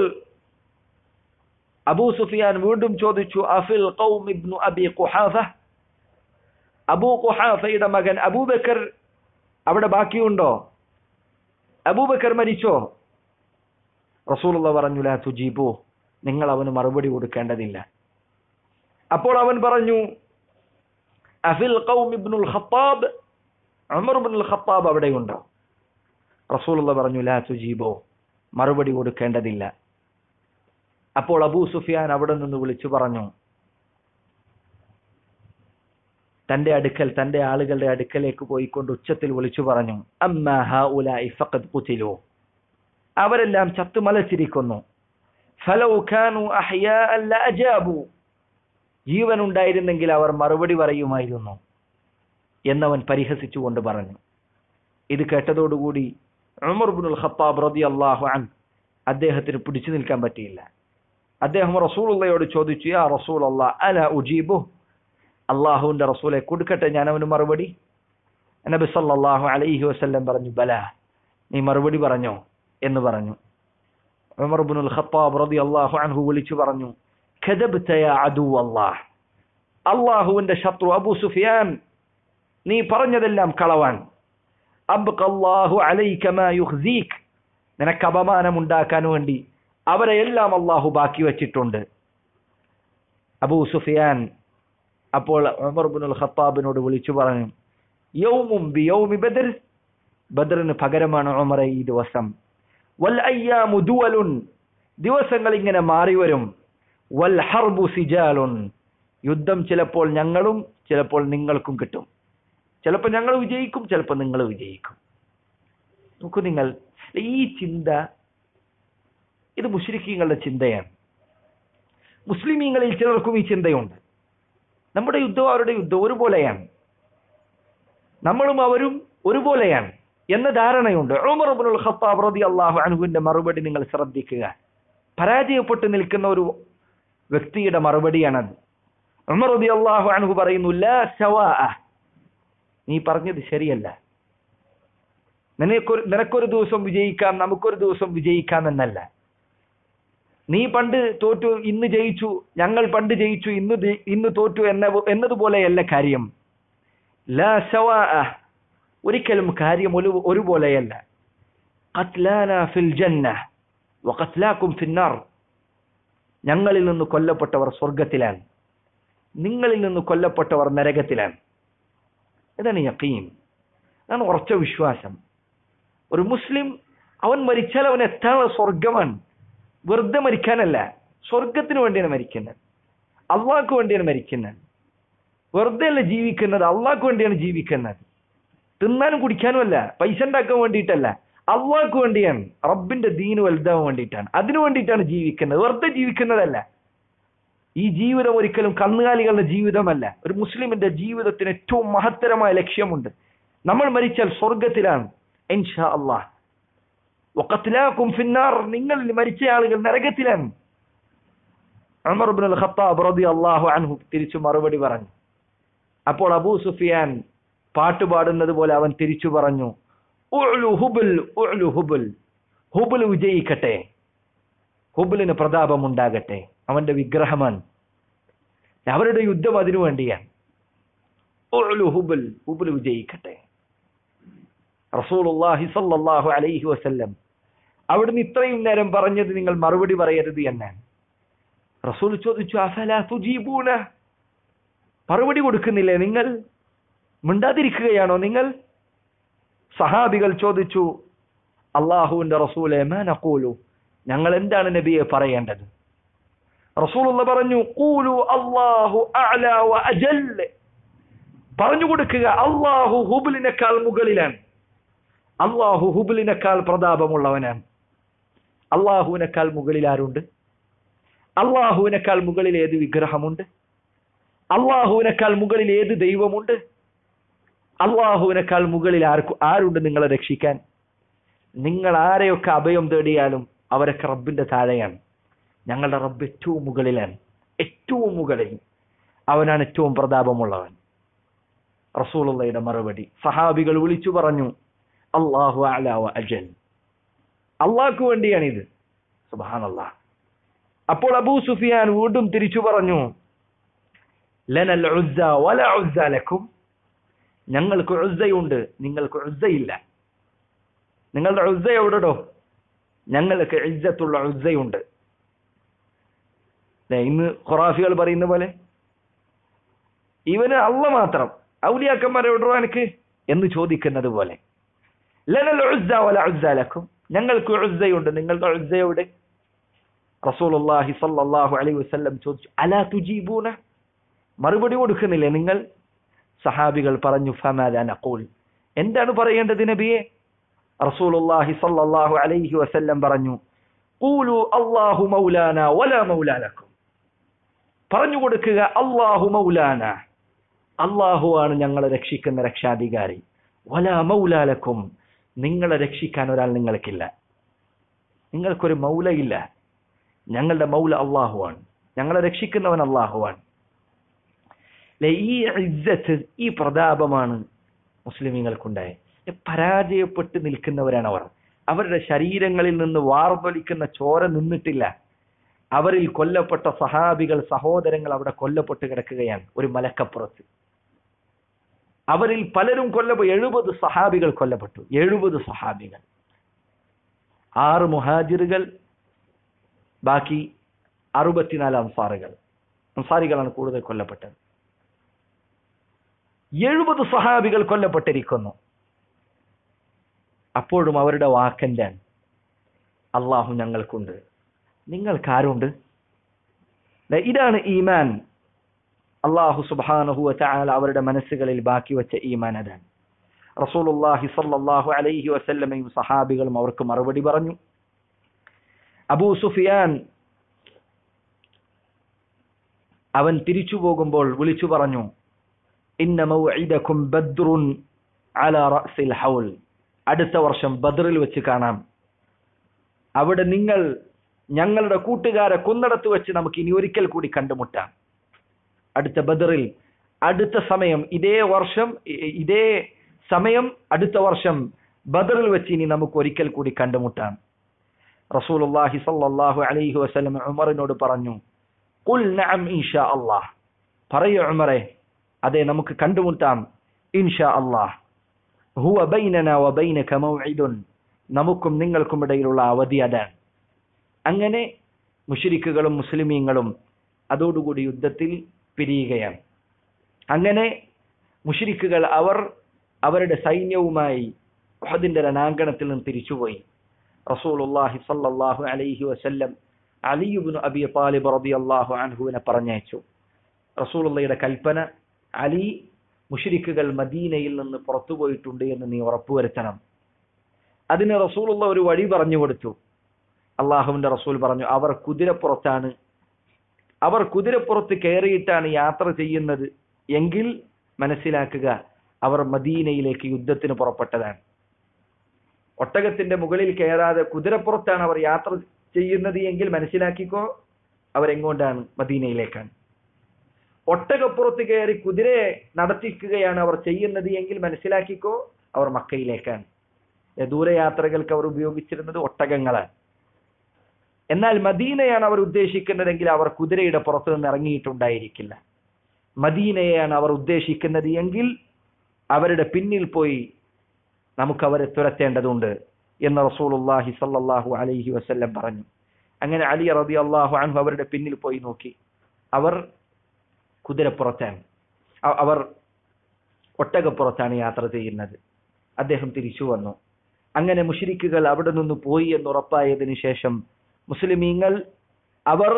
അബൂ സുഫിയാൻ വീണ്ടും ചോദിച്ചു അഫിൽ ഖൗം ഇബ്നു അബി ഖുഹാഫ അബൂ ഖുഹാഫയുടെ മകൻ അബൂബക്കർ അവിടെ ബാക്കിയുണ്ടോ അബൂബക്കർ മരിച്ചോ റസൂലുള്ള പറഞ്ഞു ലാ തുജീബു നിങ്ങൾ അവന് മറുപടി കൊടുക്കേണ്ടതില്ല അപ്പോൾ അവൻ പറഞ്ഞു അഫിൽ ഖൗം Ibnul Khattab Umar Ibnul Khattab അവിടെയുണ്ടോ റസൂലുള്ള പറഞ്ഞു ലാ തുജീബോ മറുപടി കൊടുക്കേണ്ടതില്ല അപ്പോൾ അബൂ സുഫിയാൻ അവിടെ നിന്ന് വിളിച്ചു പറഞ്ഞു തന്റെ അടുക്കൽ തന്റെ ആളുകളുടെ അടുക്കലേക്ക് പോയിക്കൊണ്ട് ഉച്ചത്തിൽ വിളിച്ചു പറഞ്ഞു അമ്മ ഹൗലാഇ ഫഖദ് ഖുതിലു അവരെല്ലാം ചത്തുമലച്ചിരിക്കുന്നു ഫലൗ കാനു അഹ്യാഅൻ ലഅജാബു ജീവൻ ഉണ്ടായിരുന്നെങ്കിൽ അവർ മറുപടി പറയുമായിരുന്നു എന്നവൻ പരിഹസിച്ചുകൊണ്ട് പറഞ്ഞു ഇത് കേട്ടതോടുകൂടി ഉമർ ബിനുൽ ഖത്താബ് റളിയല്ലാഹു അൻ അദ്ദേഹത്തിന് പിടിച്ചു നിൽക്കാൻ പറ്റിയില്ല അദ്ദേഹം റസൂലുള്ളയോട് ചോദിച്ചു യാ റസൂൽ അല ഉജീബു അള്ളാഹുവിന്റെ റസൂലെ കൊടുക്കട്ടെ ഞാൻ അവന് മറുപടി നബി സല്ലല്ലാഹു അലൈഹി വസല്ലം പറഞ്ഞു ബല നീ മറുപടി പറഞ്ഞോ എന്ന് പറഞ്ഞു ഉമർ ബിനുൽ ഖത്താബ് റളിയല്ലാഹു അൻഹു വിളിച്ചു പറഞ്ഞു ഖദബ്ത യാ അദു അല്ലാഹ് അള്ളാഹുവിന്റെ ശത്രു അബൂ സുഫിയാൻ നീ പറഞ്ഞതെല്ലാം കളവാൻ അബ്ഖല്ലാഹു അലൈക മാ യുഖ്സീക് നിനക്ക് അപമാനം ഉണ്ടാക്കാൻ വേണ്ടി അവരെ എല്ലാം അള്ളാഹു ബാക്കി വെച്ചിട്ടുണ്ട് അബൂ സുഫിയാൻ അപ്പോൾ ഉമർ ബിനുൽ ഖത്താബിനോട് വിളിച്ചു പറഞ്ഞു യൗമും ബി യൗമി ബദർ ബദറിന് പകരമാണ് ഉമറെ ഈ ദിവസം വൽ അയ്യാമു ദുവലുൻ ദിവസങ്ങൾ ഇങ്ങനെ മാറി വരും വൽ ഹർബു സിജാലുൻ യുദ്ധം ചിലപ്പോൾ ഞങ്ങളും ചിലപ്പോൾ നിങ്ങൾക്കും കിട്ടും ചിലപ്പോൾ ഞങ്ങൾ വിജയിക്കും ചിലപ്പോൾ നിങ്ങൾ വിജയിക്കും നോക്കൂ നിങ്ങൾ ഈ ചിന്ത ഇത് മുസ്ലിക്കീങ്ങളുടെ ചിന്തയാണ് മുസ്ലിമീങ്ങളിൽ ചിലർക്കും ഈ ചിന്തയുണ്ട് നമ്മുടെ യുദ്ധം അവരുടെ യുദ്ധം ഒരുപോലെയാണ് നമ്മളും അവരും ഒരുപോലെയാണ് എന്ന ധാരണയുണ്ട് ഉമർ ഇബ്നുൽ ഖത്താബ് റളിയല്ലാഹു അൻഹുവിന്റെ മറുപടി നിങ്ങൾ ശ്രദ്ധിക്കുക പരാജയപ്പെട്ട് നിൽക്കുന്ന ഒരു വ്യക്തിയുടെ മറുപടിയാണത് ഉമർ റളിയല്ലാഹു അൻഹു പറയുന്നു ലാ സവാഅ നീ പറഞ്ഞത് ശരിയല്ല നിനക്കൊരു നിനക്കൊരു ദിവസം വിജയിക്കാം നമുക്കൊരു ദിവസം വിജയിക്കാം എന്നല്ല നീ പണ്ട് തോറ്റു ഇന്ന് ജയിച്ചു ഞങ്ങൾ പണ്ട് ജയിച്ചു ഇന്ന് ദി- ഇന്ന് തോറ്റു എന്ന എന്നതുപോലെയല്ല കാര്യം ലാ സവാഅ ഒരിക്കലും കാര്യം ഒരു ഒരുപോലെയല്ല ഖത്ലാന ഫിൽ ജന്ന വഖത്ലാക്കും ഫിന്നാർ ഞങ്ങളിൽ നിന്ന് കൊല്ലപ്പെട്ടവർ സ്വർഗത്തിലാണ് നിങ്ങളിൽ നിന്ന് കൊല്ലപ്പെട്ടവർ നരകത്തിലാണ് ഇതാണ് യക്കീൻ അതാണ് ഉറച്ച വിശ്വാസം ഒരു മുസ്ലിം അവൻ മരിച്ചാൽ അവൻ എത്താനുള്ള സ്വർഗമാണ് വെറുതെ മരിക്കാനല്ല സ്വർഗത്തിന് വേണ്ടിയാണ് മരിക്കുന്നത് അള്ളാഹ്ക്ക് വേണ്ടിയാണ് മരിക്കുന്നത് വെറുതെ അല്ല ജീവിക്കുന്നത് അള്ളാഹ്ക്ക് വേണ്ടിയാണ് ജീവിക്കുന്നത് തിന്നാനും കുടിക്കാനും അല്ല പൈസ ഉണ്ടാക്കാൻ വേണ്ടിയിട്ടല്ല അള്ളാഹ്ക്ക് വേണ്ടിയാണ് റബ്ബിന്റെ ദീന് വലുതാവാൻ വേണ്ടിയിട്ടാണ് അതിനു വേണ്ടിയിട്ടാണ് ജീവിക്കുന്നത് വെറുതെ ജീവിക്കുന്നതല്ല ഈ ജീവിതം ഒരിക്കലും കന്നുകാലികളുടെ ജീവിതമല്ല ഒരു മുസ്ലിമിന്റെ ജീവിതത്തിന് ഏറ്റവും മഹത്തരമായ ലക്ഷ്യമുണ്ട് നമ്മൾ മരിച്ചാൽ സ്വർഗത്തിലാണ് ഇൻഷാ അള്ളാഹ് വഖത്ലാക്കും ഫിന്നാർ നിങ്ങൾ മരിച്ച ആളുകൾ നരകത്തിലാണ് ഉമർ ഇബ്നുൽ ഖത്താബ് റളിയല്ലാഹു അൻഹു തിരിച്ചു മറുപടി പറഞ്ഞു അപ്പോൾ അബൂ സുഫിയാൻ പാട്ട് പാടുന്നത് പോലെ അവൻ തിരിച്ചു പറഞ്ഞു ഉഅ്ലു ഹുബുൽ ഉഅ്ലു ഹുബുൽ ഹുബുൽ വിജയിക്കട്ടെ ഹുബുലിന് പ്രതാപമുണ്ടാകട്ടെ അവന്റെ വിഗ്രഹമാണ് അവരുടെ യുദ്ധം അതിനു വേണ്ടിയാണ് ഉഅ്ലു ഹുബുൽ ഹുബുൽ വിജയിക്കട്ടെ റസൂലുള്ളാഹി സ്വല്ലല്ലാഹു അലൈഹി വസല്ലം അവിടുന്ന് ഇത്രയും നേരം പറഞ്ഞത് നിങ്ങൾ മറുപടി പറയരുത് എന്നാണ് റസൂൽ ചോദിച്ചു അഫലാ തുജീബൂന മറുപടി കൊടുക്കുന്നില്ലേ നിങ്ങൾ മിണ്ടാതിരിക്കുകയാണോ നിങ്ങൾ സഹാബികൾ ചോദിച്ചു അള്ളാഹുവിന്റെ റസൂലെ മാ നഖൂലു ഞങ്ങൾ എന്താണ് നബിയെ പറയേണ്ടത് റസൂലുള്ള പറഞ്ഞു ഖൂലു അല്ലാഹു അഅല വ അജൽ പറഞ്ഞു കൊടുക്കുക അള്ളാഹു ഹുബിലിനേക്കാൾ മുകളിലാണ് അള്ളാഹു ഹുബിലിനേക്കാൾ പ്രതാപമുള്ളവനാണ് അള്ളാഹുവിനേക്കാൾ മുകളിൽ ആരുണ്ട് അള്ളാഹുവിനേക്കാൾ മുകളിൽ ഏത് വിഗ്രഹമുണ്ട് അള്ളാഹുവിനേക്കാൾ മുകളിൽ ഏത് ദൈവമുണ്ട് അള്ളാഹുവിനേക്കാൾ മുകളിൽ ആർക്കു ആരുണ്ട് നിങ്ങളെ രക്ഷിക്കാൻ നിങ്ങൾ ആരെയൊക്കെ അഭയം തേടിയാലും അവരൊക്കെ റബ്ബിന്റെ താഴെയാണ് ഞങ്ങളുടെ റബ്ബ് ഏറ്റവും മുകളിലാണ് ഏറ്റവും മുകളിൽ അവനാണ് ഏറ്റവും പ്രതാപമുള്ളവൻ റസൂലുള്ളയുടെ മറുപടി സഹാബികൾ വിളിച്ചു പറഞ്ഞു അള്ളാഹു അലാവ അജൽ അള്ളാഹ്ക്ക് വേണ്ടിയാണിത് സുബാനല്ലാ അപ്പോൾ അബൂ സുഫിയാൻ വീണ്ടും തിരിച്ചു പറഞ്ഞു ലനൽ ഉസ്സ വല ഉസ്സ ലക്കും ഞങ്ങൾക്ക് ഉസ്സയുണ്ട് നിങ്ങൾക്ക് ഉസ്സയില്ല നിങ്ങളുടെ ഉസ്സ എവിടെടോ ഞങ്ങൾക്ക് ഇജ്ജത്തുള്ള ഉസ്സയുണ്ട് ദേ, ഇന്ന് ഖുറാഫികൾ പറയുന്ന പോലെ ഇവന് അള്ള മാത്രം ഔലിയാക്കന്മാരെ എവിടെയോ എനിക്ക് എന്ന് ചോദിക്കുന്നത് പോലെ ലനൽ ഉസ്സ വല ഉസ്സ ലക്കും ഞങ്ങൾക്ക് ഉസ്സയുണ്ട് നിങ്ങളുടെ ഉസ്സ എവിടെ റസൂലുള്ളാഹി സ്വല്ലല്ലാഹു അലൈഹി വസല്ലം ചോദിച്ചു അലാ തുജീബൂന മറുപടി കൊടുക്കുന്നില്ലേ നിങ്ങൾ സഹാബികൾ പറഞ്ഞു ഫമാദ നഖൂൽ എന്താണ് പറയേണ്ടത് നബിയെ റസൂലുള്ളാഹി സ്വല്ലല്ലാഹു അലൈഹി വസല്ലം പറഞ്ഞു ഖൂലു അല്ലാഹു മൗലാന വലാ മൗലാ ലക്കും പറഞ്ഞു കൊടുക്കുക അല്ലാഹു മൗലാന അല്ലാഹു ആണ് ഞങ്ങളെ രക്ഷിക്കുന്ന രക്ഷാധികാരി വലാ മൗലാ ലക്കും നിങ്ങളെ രക്ഷിക്കാൻ ഒരാൾ നിങ്ങൾക്കില്ല നിങ്ങൾക്കൊരു മൗലയില്ല ഞങ്ങളുടെ മൗല അള്ളാഹുവാണ് ഞങ്ങളെ രക്ഷിക്കുന്നവൻ അള്ളാഹുവാണ് അല്ലെ ഈ ഇജ്ജത്ത് ഈ പ്രതാപമാണ് മുസ്ലിമീങ്ങൾക്കുണ്ടായ പരാജയപ്പെട്ട് നിൽക്കുന്നവരാണ് അവർ അവരുടെ ശരീരങ്ങളിൽ നിന്ന് വാർന്നൊലിക്കുന്ന ചോര നിന്നിട്ടില്ല അവരിൽ കൊല്ലപ്പെട്ട സഹാബികൾ സഹോദരങ്ങൾ അവിടെ കൊല്ലപ്പെട്ട് കിടക്കുകയാണ് ഒരു മലക്കപ്പുറത്ത് അവരിൽ പലരും കൊല്ലപ്പെട്ടു എഴുപത് സഹാബികൾ കൊല്ലപ്പെട്ടു എഴുപത് സഹാബികൾ ആറ് മുഹാജിറുകൾ ബാക്കി അറുപത്തിനാല് അൻസാറുകൾ അൻസാരികളാണ് കൂടുതൽ കൊല്ലപ്പെട്ടത് എഴുപത് സഹാബികൾ കൊല്ലപ്പെട്ടിരിക്കുന്നു അപ്പോഴും അവരുടെ വാക്കെന്താണ് അള്ളാഹു ഞങ്ങൾക്കുണ്ട് നിങ്ങൾക്കാരുണ്ട് ദേ ഇതാണ് ഈമാൻ അള്ളാഹു സുബാനഹു ചാല അവരുടെ മനസ്സുകളിൽ ബാക്കി വെച്ച ഈമാൻ അതാണ് റസൂലുള്ളാഹി സല്ലല്ലാഹു അലൈഹി വസല്ലമയും സഹാബികളും അവർക്ക് മറുപടി പറഞ്ഞു അബൂ സുഫിയാൻ അവൻ തിരിച്ചു പോകുമ്പോൾ വിളിച്ചു പറഞ്ഞു ഇന്ന മൗഇദക്കും ബദ്റുൻ അല റഅസിൽ ഹൗൽ അടുത്ത വർഷം ബദറിൽ വെച്ച് കാണാം അവിടെ നിങ്ങൾ ഞങ്ങളുടെ കൂട്ടുകാരെ കുന്നിടത്ത് വെച്ച് നമുക്ക് ഇനി ഒരിക്കൽ കൂടി കണ്ടുമുട്ടാം അടുത്ത ബദറിൽ അടുത്ത സമയം ഇതേ വർഷം ഇ- ഇതേ സമയം അടുത്ത വർഷം ബദറിൽ വെച്ച് ഇനി നമുക്ക് ഒരിക്കൽ കൂടി കണ്ടുമുട്ടാം റസൂലുള്ളാഹി സ്വല്ലല്ലാഹു അലൈഹി വസല്ലം ഉമറിനോട് പറഞ്ഞു ഖുൽ നഅം ഇൻഷാ അല്ലാഹ് പറയൂ ഉമറെ അതെ നമുക്ക് കണ്ടുമുട്ടാം ഇൻഷാ അല്ലാഹ് ഹുവ ബൈനന വ ബൈനക മൗഇദുൻ നമുക്കും നിങ്ങൾക്കും ഇടയിലുള്ള അവധി അതാണ് അങ്ങനെ മുഷരിക്കുകളും മുസ്ലിമീങ്ങളും അതോടുകൂടി യുദ്ധത്തിൽ പിരിയുകയാണ് അങ്ങനെ മുഷരിക്കുകൾ അവർ അവരുടെ സൈന്യവുമായി ഉഹദിന്റെ രണാങ്കണത്തിൽ നിന്ന് തിരിച്ചുപോയി റസൂലുള്ളാഹി സ്വല്ലല്ലാഹു അലൈഹി വസല്ലം അലിയുബ്നു അബി താലിബ് റളിയല്ലാഹു അൻഹുവിനെ പറഞ്ഞയച്ചു റസൂലുള്ളയുടെ കൽപ്പന അലി മുഷരിക്കുകൾ മദീനയിൽ നിന്ന് പുറത്തു പോയിട്ടുണ്ട് എന്ന് നീ ഉറപ്പുവരുത്തണം അതിന് റസൂലുള്ള ഒരു വഴി പറഞ്ഞു കൊടുത്തു അള്ളാഹുവിന്റെ റസൂൽ പറഞ്ഞു അവർ കുതിരപ്പുറത്താണ് അവർ കുതിരപ്പുറത്ത് കയറിയിട്ടാണ് യാത്ര ചെയ്യുന്നത് എങ്കിൽ മനസ്സിലാക്കുക അവർ മദീനയിലേക്ക് യുദ്ധത്തിന് പുറപ്പെട്ടതാണ് ഒട്ടകത്തിന്റെ മുകളിൽ കയറാതെ കുതിരപ്പുറത്താണ് അവർ യാത്ര ചെയ്യുന്നത് എങ്കിൽ മനസ്സിലാക്കിക്കോ അവരെങ്ങോട്ടാണ് മദീനയിലേക്കാണ് ഒട്ടകപ്പുറത്ത് കയറി കുതിരയെ നടത്തിക്കുകയാണ് അവർ ചെയ്യുന്നത് എങ്കിൽ മനസ്സിലാക്കിക്കോ അവർ മക്കയിലേക്കാണ് ഏ, ദൂരയാത്രകൾക്ക് അവർ ഉപയോഗിച്ചിരുന്നത് ഒട്ടകങ്ങളാണ് എന്നാൽ മദീനയാണ് അവർ ഉദ്ദേശിക്കുന്നതെങ്കിൽ അവർ കുതിരയുടെ പുറത്തു നിന്ന് ഇറങ്ങിയിട്ടുണ്ടായിരിക്കില്ല മദീനയെയാണ് അവർ ഉദ്ദേശിക്കുന്നത് എങ്കിൽ അവരുടെ പിന്നിൽ പോയി നമുക്ക് അവരെ തുരത്തേണ്ടതുണ്ട് എന്ന് റസൂലുള്ളാഹി സല്ലല്ലാഹു അലൈഹി വസല്ലം പറഞ്ഞു അങ്ങനെ അലി റതി അള്ളാഹു അൻഹു അവരുടെ പിന്നിൽ പോയി നോക്കി അവർ കുതിരപ്പുറത്താണ് അ- അവർ ഒട്ടകപ്പുറത്താണ് യാത്ര ചെയ്യുന്നത് അദ്ദേഹം തിരിച്ചു വന്നു അങ്ങനെ മുഷിരിക്കുകൾ അവിടെ നിന്ന് പോയി എന്ന് ഉറപ്പായതിനു ശേഷം മുസ്ലിമീങ്ങൾ അവർ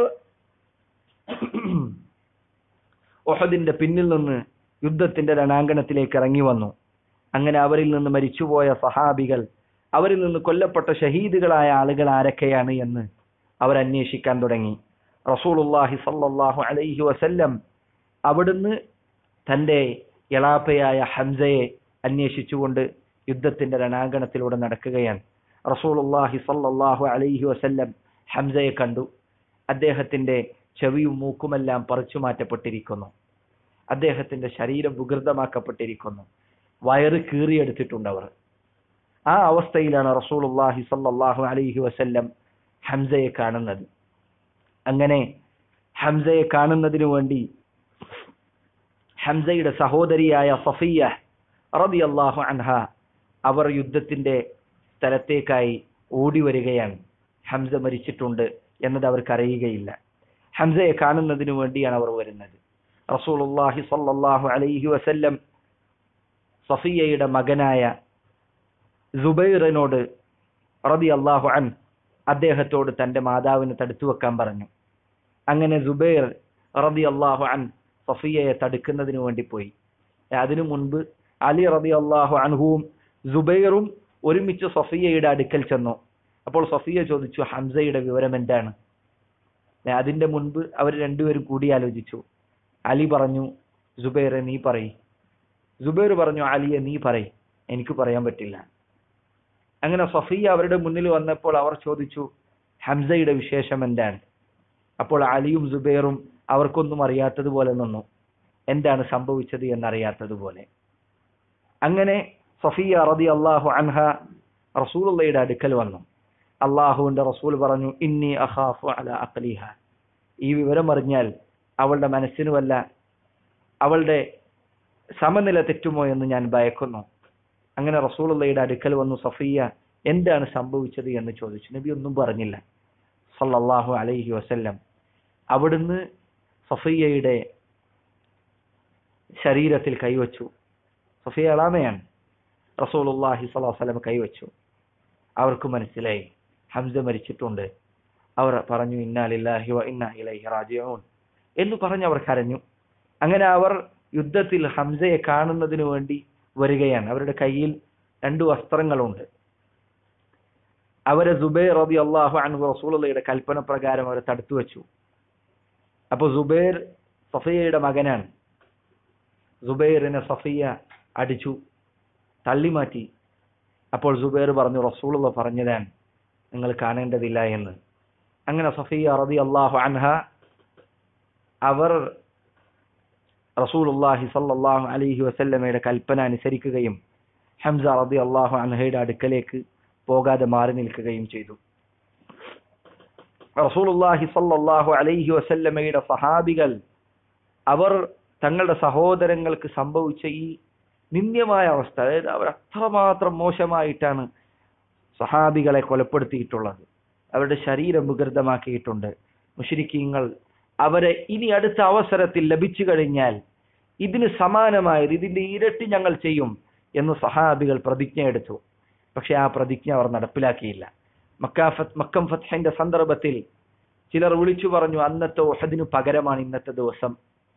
ഒഹദിന്റെ പിന്നിൽ നിന്ന് യുദ്ധത്തിന്റെ രണാങ്കണത്തിലേക്ക് ഇറങ്ങി വന്നു അങ്ങനെ അവരിൽ നിന്ന് മരിച്ചുപോയ സഹാബികൾ അവരിൽ നിന്ന് കൊല്ലപ്പെട്ട ഷഹീദുകളായ ആളുകൾ ആരൊക്കെയാണ് എന്ന് അവർ അന്വേഷിക്കാൻ തുടങ്ങി റസൂലുള്ളാഹി സല്ലല്ലാഹു അലൈഹി വസല്ലം അവിടുന്ന് തന്റെ എളാപ്പയായ ഹംസയെ അന്വേഷിച്ചുകൊണ്ട് യുദ്ധത്തിന്റെ രണാങ്കണത്തിലൂടെ നടക്കുകയാണ് റസൂലുള്ളാഹി സല്ലല്ലാഹു അലൈഹി വസല്ലം ഹംസയെ കണ്ടു അദ്ദേഹത്തിന്റെ ചെവിയും മൂക്കുമെല്ലാം പറിച്ചു മാറ്റപ്പെട്ടിരിക്കുന്നു അദ്ദേഹത്തിന്റെ ശരീരം വികൃതമാക്കപ്പെട്ടിരിക്കുന്നു വയറ് കീറിയെടുത്തിട്ടുണ്ട് അവർ ആ അവസ്ഥയിലാണ് റസൂലുള്ളാഹി സല്ലല്ലാഹു അലൈഹി വസല്ലം ഹംസയെ കാണുന്നത് അങ്ങനെ ഹംസയെ കാണുന്നതിനു വേണ്ടി ഹംസയുടെ സഹോദരിയായ സഫിയ റളിയല്ലാഹു അൻഹ അവർ യുദ്ധത്തിന്റെ സ്ഥലത്തേക്കായി ഓടി വരികയാണ് ഹംസ മരിച്ചിട്ടുണ്ട് എന്നത് അവർക്ക് അറിയുകയില്ല ഹംസയെ കാണുന്നതിനു വേണ്ടിയാണ് അവർ വരുന്നത് റസൂലുള്ളാഹി സ്വല്ലല്ലാഹു അലൈഹി വസല്ലം സഫിയയുടെ മകനായ സുബൈറിനോട് റബി അള്ളാഹു അൻ അദ്ദേഹത്തോട് തന്റെ മാതാവിനെ തടുത്തു വെക്കാൻ പറഞ്ഞു അങ്ങനെ സുബൈർ റബി അള്ളാഹു അൻ സഫിയയെ തടുക്കുന്നതിന് വേണ്ടി പോയി അതിനു മുൻപ് അലി റബി അള്ളാഹു അൻഹുവും സുബൈറും ഒരുമിച്ച് സഫിയയുടെ അടുക്കൽ ചെന്നു അപ്പോൾ സഫിയ ചോദിച്ചു ഹംസയുടെ വിവരം എന്താണ് ഏ, അതിന്റെ മുൻപ് അവർ രണ്ടുപേരും കൂടിയാലോചിച്ചു അലി പറഞ്ഞു സുബൈറെ നീ പറയ് സുബൈർ പറഞ്ഞു അലിയെ നീ പറയ് എനിക്ക് പറയാൻ പറ്റില്ല അങ്ങനെ സഫിയ അവരുടെ മുന്നിൽ വന്നപ്പോൾ അവർ ചോദിച്ചു ഹംസയുടെ വിശേഷം എന്താണ് അപ്പോൾ അലിയും സുബൈറും അവർക്കൊന്നും അറിയാത്തതുപോലെ നിന്നു എന്താണ് സംഭവിച്ചത് എന്നറിയാത്തതുപോലെ അങ്ങനെ സഫിയ റതി അള്ളാഹു അൻഹ റസൂലുള്ളയുടെ അടുക്കൽ വന്നു അള്ളാഹുവിന്റെ റസൂൽ പറഞ്ഞു ഇന്നി അഖാഫു അല അഖലിഹ ഈ വിവരം അറിഞ്ഞാൽ അവളുടെ മനസ്സിന് വല്ല അവളുടെ സമനില തെറ്റുമോ എന്ന് ഞാൻ ഭയക്കുന്നു അങ്ങനെ റസൂലുള്ളയുടെ അടുക്കൽ വന്നു സഫിയ എന്താണ് സംഭവിച്ചത് എന്ന് ചോദിച്ചു നബി ഒന്നും പറഞ്ഞില്ല സല്ലല്ലാഹു അലൈഹി വസല്ലം അവിടുന്ന് സഫിയയുടെ ശരീരത്തിൽ കൈവച്ചു സഫിയ അളാമയാണ് റസൂലുള്ളാഹി സ്വല്ലല്ലാഹു അലൈഹി വസല്ലം കൈവച്ചു അവർക്ക് മനസ്സിലായി ഹംസ മരിച്ചിട്ടുണ്ട് അവർ പറഞ്ഞു ഇന്നാ ലില്ലാഹി വ ഇന്നാ ഇലൈഹി റാജിഊൻ എന്ന് പറഞ്ഞ് അവർ കരഞ്ഞു അങ്ങനെ അവർ യുദ്ധത്തിൽ ഹംസയെ കാണുന്നതിന് വേണ്ടി വരികയാണ് അവരുടെ കയ്യിൽ രണ്ടു വസ്ത്രങ്ങളുണ്ട് അവരെ സുബൈർ റബി അള്ളാഹു അൻഹു റസൂലുള്ളയുടെ കൽപ്പന പ്രകാരം അവരെ തടുത്തു വെച്ചു അപ്പൊ സുബൈർ സഫിയയുടെ മകനാണ് സുബൈറിനെ സഫിയ അടിച്ചു തള്ളിമാറ്റി അപ്പോൾ സുബൈർ പറഞ്ഞു റസൂലുള്ള പറഞ്ഞതാണ് നിങ്ങൾ കാണേണ്ടതില്ല എന്ന് അങ്ങനെ സഫിയ റബി അള്ളാഹു അൻഹ അവർ റസൂലുള്ളാഹി സല്ലല്ലാഹു അലൈഹി വസല്ലമയുടെ കൽപ്പന അനുസരിക്കുകയും ഹംസ റബി അള്ളാഹു അൻഹയുടെ അടുക്കലേക്ക് പോകാതെ മാറി നിൽക്കുകയും ചെയ്തു റസൂലുള്ളാഹി സല്ലല്ലാഹു അലൈഹി വസല്ലമയുടെ സഹാബികൾ അവർ തങ്ങളുടെ സഹോദരങ്ങൾക്ക് സംഭവിച്ച ഈ നിന്ദ്യമായ അവസ്ഥ അതായത് അവർ അത്രമാത്രം മോശമായിട്ടാണ് സഹാബികളെ കൊലപ്പെടുത്തിയിട്ടുള്ളത് അവരുടെ ശരീരം വികൃതമാക്കിയിട്ടുണ്ട് മുഷരിക്കീങ്ങൾ അവരെ ഇനി അടുത്ത അവസരത്തിൽ ലഭിച്ചു കഴിഞ്ഞാൽ ഇതിന് സമാനമായത് ഇതിന്റെ ഇരട്ടി ഞങ്ങൾ ചെയ്യും എന്ന് സഹാബികൾ പ്രതിജ്ഞ എടുത്തു പക്ഷെ ആ പ്രതിജ്ഞ അവർ നടപ്പിലാക്കിയില്ല മക്കാഫത്ത് മക്കം ഫത്ഹിന്റെ സന്ദർഭത്തിൽ ചിലർ വിളിച്ചു പറഞ്ഞു അന്നത്തെ ഒഹദിനു പകരമാണ് ഇന്നത്തെ ദിവസം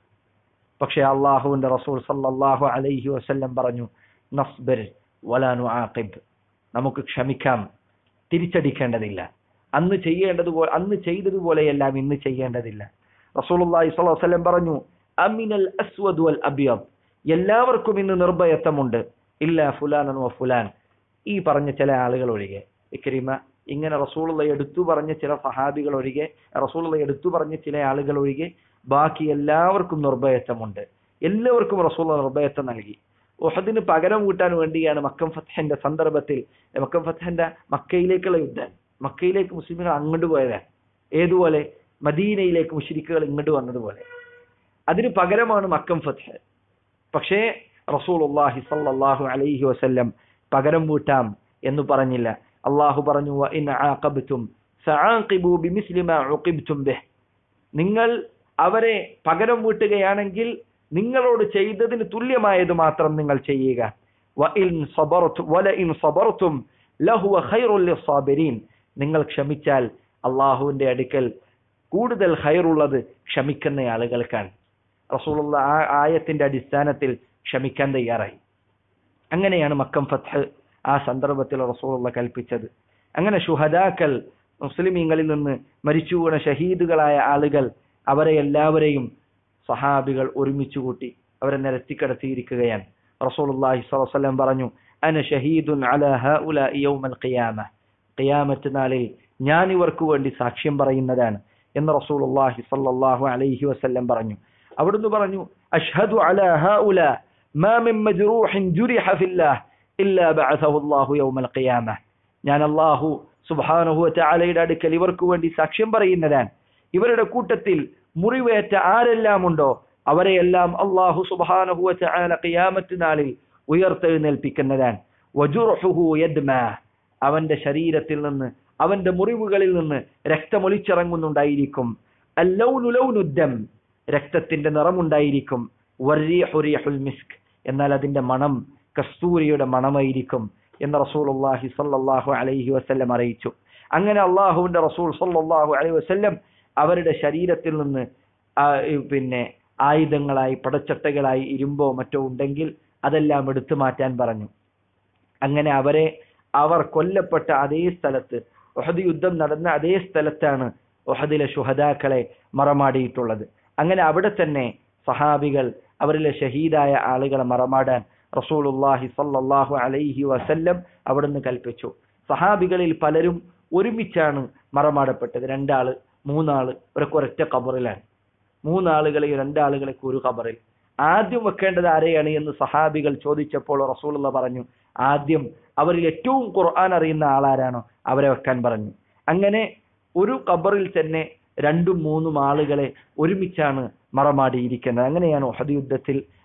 പക്ഷെ അള്ളാഹുവിന്റെ റസൂൽ സല്ലല്ലാഹു അലൈഹി വസല്ലം പറഞ്ഞു നസ്ബിർ വലാനു ആഖിബ് നമുക്ക് ക്ഷമിക്കാം തിരിച്ചടിക്കേണ്ടതില്ല അന്ന് ചെയ്യേണ്ടതുപോലെ അന്ന് ചെയ്തതുപോലെയെല്ലാം ഇന്ന് ചെയ്യേണ്ടതില്ല റസൂലുള്ളാഹി സ്വല്ലല്ലാഹു അലൈഹി വസല്ലം പറഞ്ഞു അമിനൽ അസ്വദ് വൽ അബ്യദ് എല്ലാവർക്കും ഇന്ന് നിർഭയത്വമുണ്ട് ഇല്ല ഫുലാൻ വ ഫുലാൻ ഈ പറഞ്ഞ ചില ആളുകൾ ഒഴികെ ഇക്രിമ ഇങ്ങനെ റസൂലുള്ള എടുത്തു പറഞ്ഞ ചില സഹാബികൾ ഒഴികെ റസൂലുള്ള എടുത്തു പറഞ്ഞ ചില ആളുകൾ ഒഴികെ ബാക്കി എല്ലാവർക്കും നിർഭയത്വമുണ്ട് എല്ലാവർക്കും റസൂള്ള നിർഭയത്വം നൽകി ഉഹദിന് പകരം കൂട്ടാൻ വേണ്ടിയാണ് മക്കം ഫത്തഹിന്റെ സന്ദർഭത്തിൽ മക്കം ഫത്തഹിന്റെ മക്കയിലേക്കുള്ള യുദ്ധം മക്കയിലേക്ക് മുസ്ലിമുകൾ അങ്ങോട്ട് പോയതാണ് ഏതുപോലെ മദീനയിലേക്ക് മുഷിരിക്കുകൾ ഇങ്ങോട്ട് വന്നതുപോലെ അതിന് പകരമാണ് മക്കം ഫത്ത് പക്ഷേ റസൂൽ അള്ളാഹി സല്ലാഹു അലൈഹി വസല്ലം പകരം വീട്ടാം എന്ന് പറഞ്ഞില്ല അള്ളാഹു പറഞ്ഞു "വഇൻ ആഖബ്തും ഫആഖിബൂ ബിമിസ്ലി മാ ഉഖിബ്തും ബിഹ്." നിങ്ങൾ അവരെ പകരം വീട്ടുകയാണെങ്കിൽ നിങ്ങളോട് ചെയ്തതിന് തുല്യമായത് മാത്രം നിങ്ങൾ ചെയ്യുക വഇൻ സബർതു വലഇൻ സബർതും ലഹുവ ഖൈറുൽ ലിസ്സാബിരീൻ നിങ്ങൾ ക്ഷമിച്ചാൽ അള്ളാഹുവിന്റെ അടുക്കൽ കൂടുതൽ ഖൈറുള്ളത് ക്ഷമിക്കുന്ന ആളുകൾക്കാണ് റസൂലുള്ള ആ ആയത്തിന്റെ അടിസ്ഥാനത്തിൽ ക്ഷമിക്കാൻ തയ്യാറായി അങ്ങനെയാണ് മക്കം ഫത്ത് ആ സന്ദർഭത്തിൽ റസൂലുള്ള കൽപ്പിച്ചത് അങ്ങനെ ഷുഹദാക്കൾ മുസ്ലിമീങ്ങളിൽ നിന്ന് മരിച്ചു വീണ ഷഹീദുകളായ ആളുകൾ അവരെ എല്ലാവരെയും സഹാബികൾ ഒരുമിച്ച് കൂട്ടി അവരെ നിരത്തിക്കിടത്തിയിരിക്കുകയാണ് റസൂലുള്ളാഹി സ്വല്ലല്ലാഹു അലൈഹി വസല്ലം പറഞ്ഞു അന ഷഹീദുൻ അലാ ഹഉലാഇ യൗമൽ ഖിയാമ ഖിയാമത്ത് നാളിൽ ഞാൻ ഇവർക്ക് വേണ്ടി സാക്ഷ്യം പറയുന്നതാണ് എന്ന് റസൂലുള്ളാഹി സ്വല്ലല്ലാഹു അലൈഹി വസല്ലം പറഞ്ഞു അവിടുന്ന് പറഞ്ഞു അഷ്ഹദു അലാ ഹഉലാ മാ മിൻ മജ്റൂഹിൻ ജുരിഹ ഫില്ലാഹ് ഇല്ലാ ബഅസഹു അല്ലാഹു യൗമൽ ഖിയാമ ഞാൻ അല്ലാഹു സുബ്ഹാനഹു വ തആലയുടെ അടുക്കൽ ഇവർക്ക് വേണ്ടി സാക്ഷ്യം പറയുന്നതാണ് ഇവരുടെ കൂട്ടത്തിൽ മുറിവേറ്റ ആരെല്ലാം ഉണ്ടോ അവരെയെല്ലാം അള്ളാഹു സുബ്ഹാനഹു വ തആല ഖിയാമത്ത് നാളിൽ ഉയർത്തെഴുന്നേൽപ്പിക്കുന്നതാണ് വജുർഹുഹു യദ്മാ അവന്റെ ശരീരത്തിൽ നിന്ന് അവന്റെ മുറിവുകളിൽ നിന്ന് രക്തമൊലിച്ചിറങ്ങുന്നുണ്ടായിരിക്കും അല്ലൗനു ലൗനുദ്ദം രക്തത്തിന്റെ നിറമുണ്ടായിരിക്കും വറീഹു റീഹുൽ മിസ്ക് എന്നാൽ അതിന്റെ മണം കസ്തൂരിയുടെ മണമായിരിക്കും എന്ന് റസൂലുള്ളാഹി സ്വല്ലല്ലാഹു അലൈഹി വസല്ലം അറിയിച്ചു അങ്ങനെ അള്ളാഹുവിന്റെ റസൂൽ സ്വല്ലല്ലാഹു അലൈഹി വസല്ലം അവരുടെ ശരീരത്തിൽ നിന്ന് ആ, ഈ പിന്നെ ആയുധങ്ങളായി പടച്ചട്ടകളായി ഇരുമ്പോ മറ്റോ ഉണ്ടെങ്കിൽ അതെല്ലാം എടുത്തു മാറ്റാൻ പറഞ്ഞു അങ്ങനെ അവരെ അവർ കൊല്ലപ്പെട്ട അതേ സ്ഥലത്ത് ഒഹദ് യുദ്ധം നടന്ന അതേ സ്ഥലത്താണ് ഒഹദിലെ ശുഹദാക്കളെ മറമാടിയിട്ടുള്ളത് അങ്ങനെ അവിടെ തന്നെ സഹാബികൾ അവരിലെ ഷഹീദായ ആളുകളെ മറമാടാൻ റസൂലുള്ളാഹി സല്ലല്ലാഹു അലൈഹി വസല്ലം അവിടുന്ന് കൽപ്പിച്ചു സഹാബികളിൽ പലരും ഒരുമിച്ചാണ് മറമാടപ്പെട്ടത് രണ്ടാള് മൂന്നാള് ഇവരൊക്കെ ഒരൊറ്റ ഖബറിലാണ് മൂന്നാളുകളെ രണ്ടാളുകളൊക്കെ ഒരു ഖബറിൽ ആദ്യം വെക്കേണ്ടത് ആരെയാണ് എന്ന് സഹാബികൾ ചോദിച്ചപ്പോൾ റസൂലുള്ള പറഞ്ഞു ആദ്യം അവരിൽ ഏറ്റവും ഖുർആൻ അറിയുന്ന ആളാരാണോ അവരെ വെക്കാൻ പറഞ്ഞു അങ്ങനെ ഒരു ഖബറിൽ തന്നെ രണ്ടും മൂന്നും ആളുകളെ ഒരുമിച്ചാണ് മറമാടിയിരിക്കുന്നത് അങ്ങനെയാണ് ഉഹദ് യുദ്ധത്തിൽ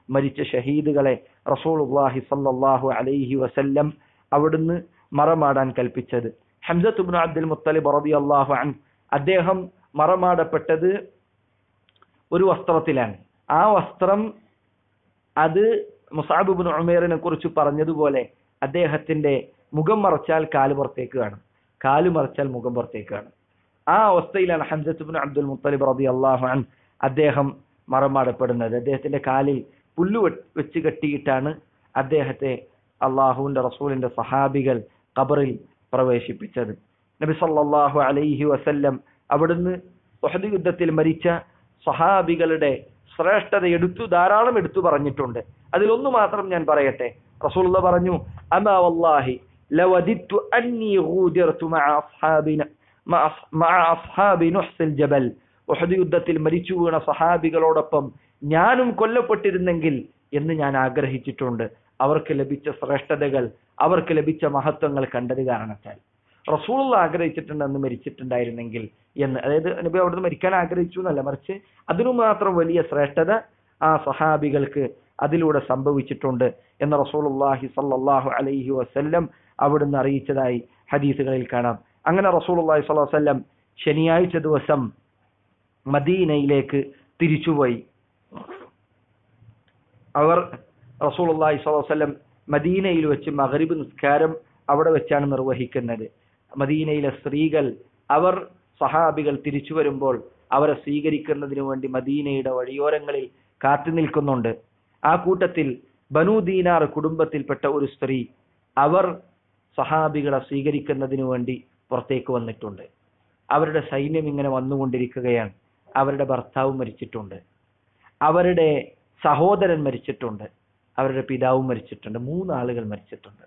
മരിച്ച ഷഹീദുകളെ റസൂലുള്ളാഹി സല്ലല്ലാഹു അലൈഹി വസല്ലം അവിടുന്ന് മറമാടാൻ കൽപ്പിച്ചത് ഹംസത്തുബ്നു അബ്ദുൽ മുത്തലിബ് റളിയല്ലാഹു അൻ അദ്ദേഹം മറമാടപ്പെട്ടത് ഒരു വസ്ത്രത്തിലാണ് ആ വസ്ത്രം അത് മുസാബിബിൻ ഉമേറിനെ കുറിച്ച് പറഞ്ഞതുപോലെ അദ്ദേഹത്തിന്റെ മുഖം മറച്ചാൽ കാല് പുറത്തേക്ക് കാണും കാല് മറച്ചാൽ മുഖം പുറത്തേക്ക് കാണും ആ അവസ്ഥയിലാണ് ഹംസത്തുബിൻ അബ്ദുൽ മുത്തലിബ് റബി അള്ളാഹു അൻ അദ്ദേഹം മറമാടപ്പെടുന്നത് അദ്ദേഹത്തിന്റെ കാലിൽ പുല്ലു വെച്ച് കെട്ടിയിട്ടാണ് അദ്ദേഹത്തെ അള്ളാഹുവിന്റെ റസൂലിന്റെ സഹാബികൾ ഖബറിൽ പ്രവേശിപ്പിച്ചത് നബി സല്ലല്ലാഹു അലൈഹി വസല്ലം അവിടുന്ന് ഉഹദ് യുദ്ധത്തിൽ മരിച്ച സഹാബികളുടെ ശ്രേഷ്ഠത എടുത്തു ധാരാളം എടുത്തു പറഞ്ഞിട്ടുണ്ട് അതിലൊന്നു മാത്രം ഞാൻ പറയട്ടെ റസൂലുള്ള പറഞ്ഞു അമാ വല്ലാഹി ലവദിത്തു അന്നി ഗൂദിർതു മഅ അസ്ഹാബിന മഅ അസ്ഹാബി നുഹ്സിൽ ജബൽ ഉഹദ് യുദ്ധത്തിൽ മരിച്ചു വീണ സഹാബികളോടൊപ്പം ഞാനും കൊല്ലപ്പെട്ടിരുന്നെങ്കിൽ എന്ന് ഞാൻ ആഗ്രഹിച്ചിട്ടുണ്ട് അവർക്ക് ലഭിച്ച ശ്രേഷ്ഠതകൾ അവർക്ക് ലഭിച്ച മഹത്വങ്ങൾ കണ്ടത് കാരണത്താൽ റസൂൾ ആഗ്രഹിച്ചിട്ടുണ്ട് അന്ന് മരിച്ചിട്ടുണ്ടായിരുന്നെങ്കിൽ എന്ന് അതായത് നബി അവിടുന്ന് മരിക്കാൻ ആഗ്രഹിച്ചു എന്നല്ല മറിച്ച് അതിനു മാത്രം വലിയ ശ്രേഷ്ഠത ആ സഹാബികൾക്ക് അതിലൂടെ സംഭവിച്ചിട്ടുണ്ട് എന്ന് റസൂലുള്ളാഹി സല്ലല്ലാഹു അലൈഹി വസല്ലം അവിടുന്ന് അറിയിച്ചതായി ഹദീസുകളിൽ കാണാം അങ്ങനെ റസൂലുള്ളാഹി സ്വല്ലല്ലാഹു അലൈഹി വസല്ലം ശനിയാഴ്ച ദിവസം മദീനയിലേക്ക് തിരിച്ചുപോയി അവർ റസൂലുള്ളാഹി സ്വല്ലല്ലാഹു അലൈഹി വസല്ലം മദീനയിൽ വെച്ച് മഗ്രിബ് നിസ്കാരം അവിടെ വെച്ചാണ് നിർവഹിക്കുന്നത് മദീനയിലെ സ്ത്രീകൾ അവർ സഹാബികൾ തിരിച്ചു വരുമ്പോൾ അവരെ സ്വീകരിക്കുന്നതിനു വേണ്ടി മദീനയുടെ വഴിയോരങ്ങളിൽ കാത്തു നിൽക്കുന്നുണ്ട് ആ കൂട്ടത്തിൽ ബനു ദീനാർ കുടുംബത്തിൽപ്പെട്ട ഒരു സ്ത്രീ അവർ സഹാബികളെ സ്വീകരിക്കുന്നതിനു വേണ്ടി പുറത്തേക്ക് വന്നിട്ടുണ്ട് അവരുടെ സൈന്യം ഇങ്ങനെ വന്നുകൊണ്ടിരിക്കുകയാണ് അവരുടെ ഭർത്താവ് മരിച്ചിട്ടുണ്ട് അവരുടെ സഹോദരൻ മരിച്ചിട്ടുണ്ട് അവരുടെ പിതാവും മരിച്ചിട്ടുണ്ട് മൂന്നാളുകൾ മരിച്ചിട്ടുണ്ട്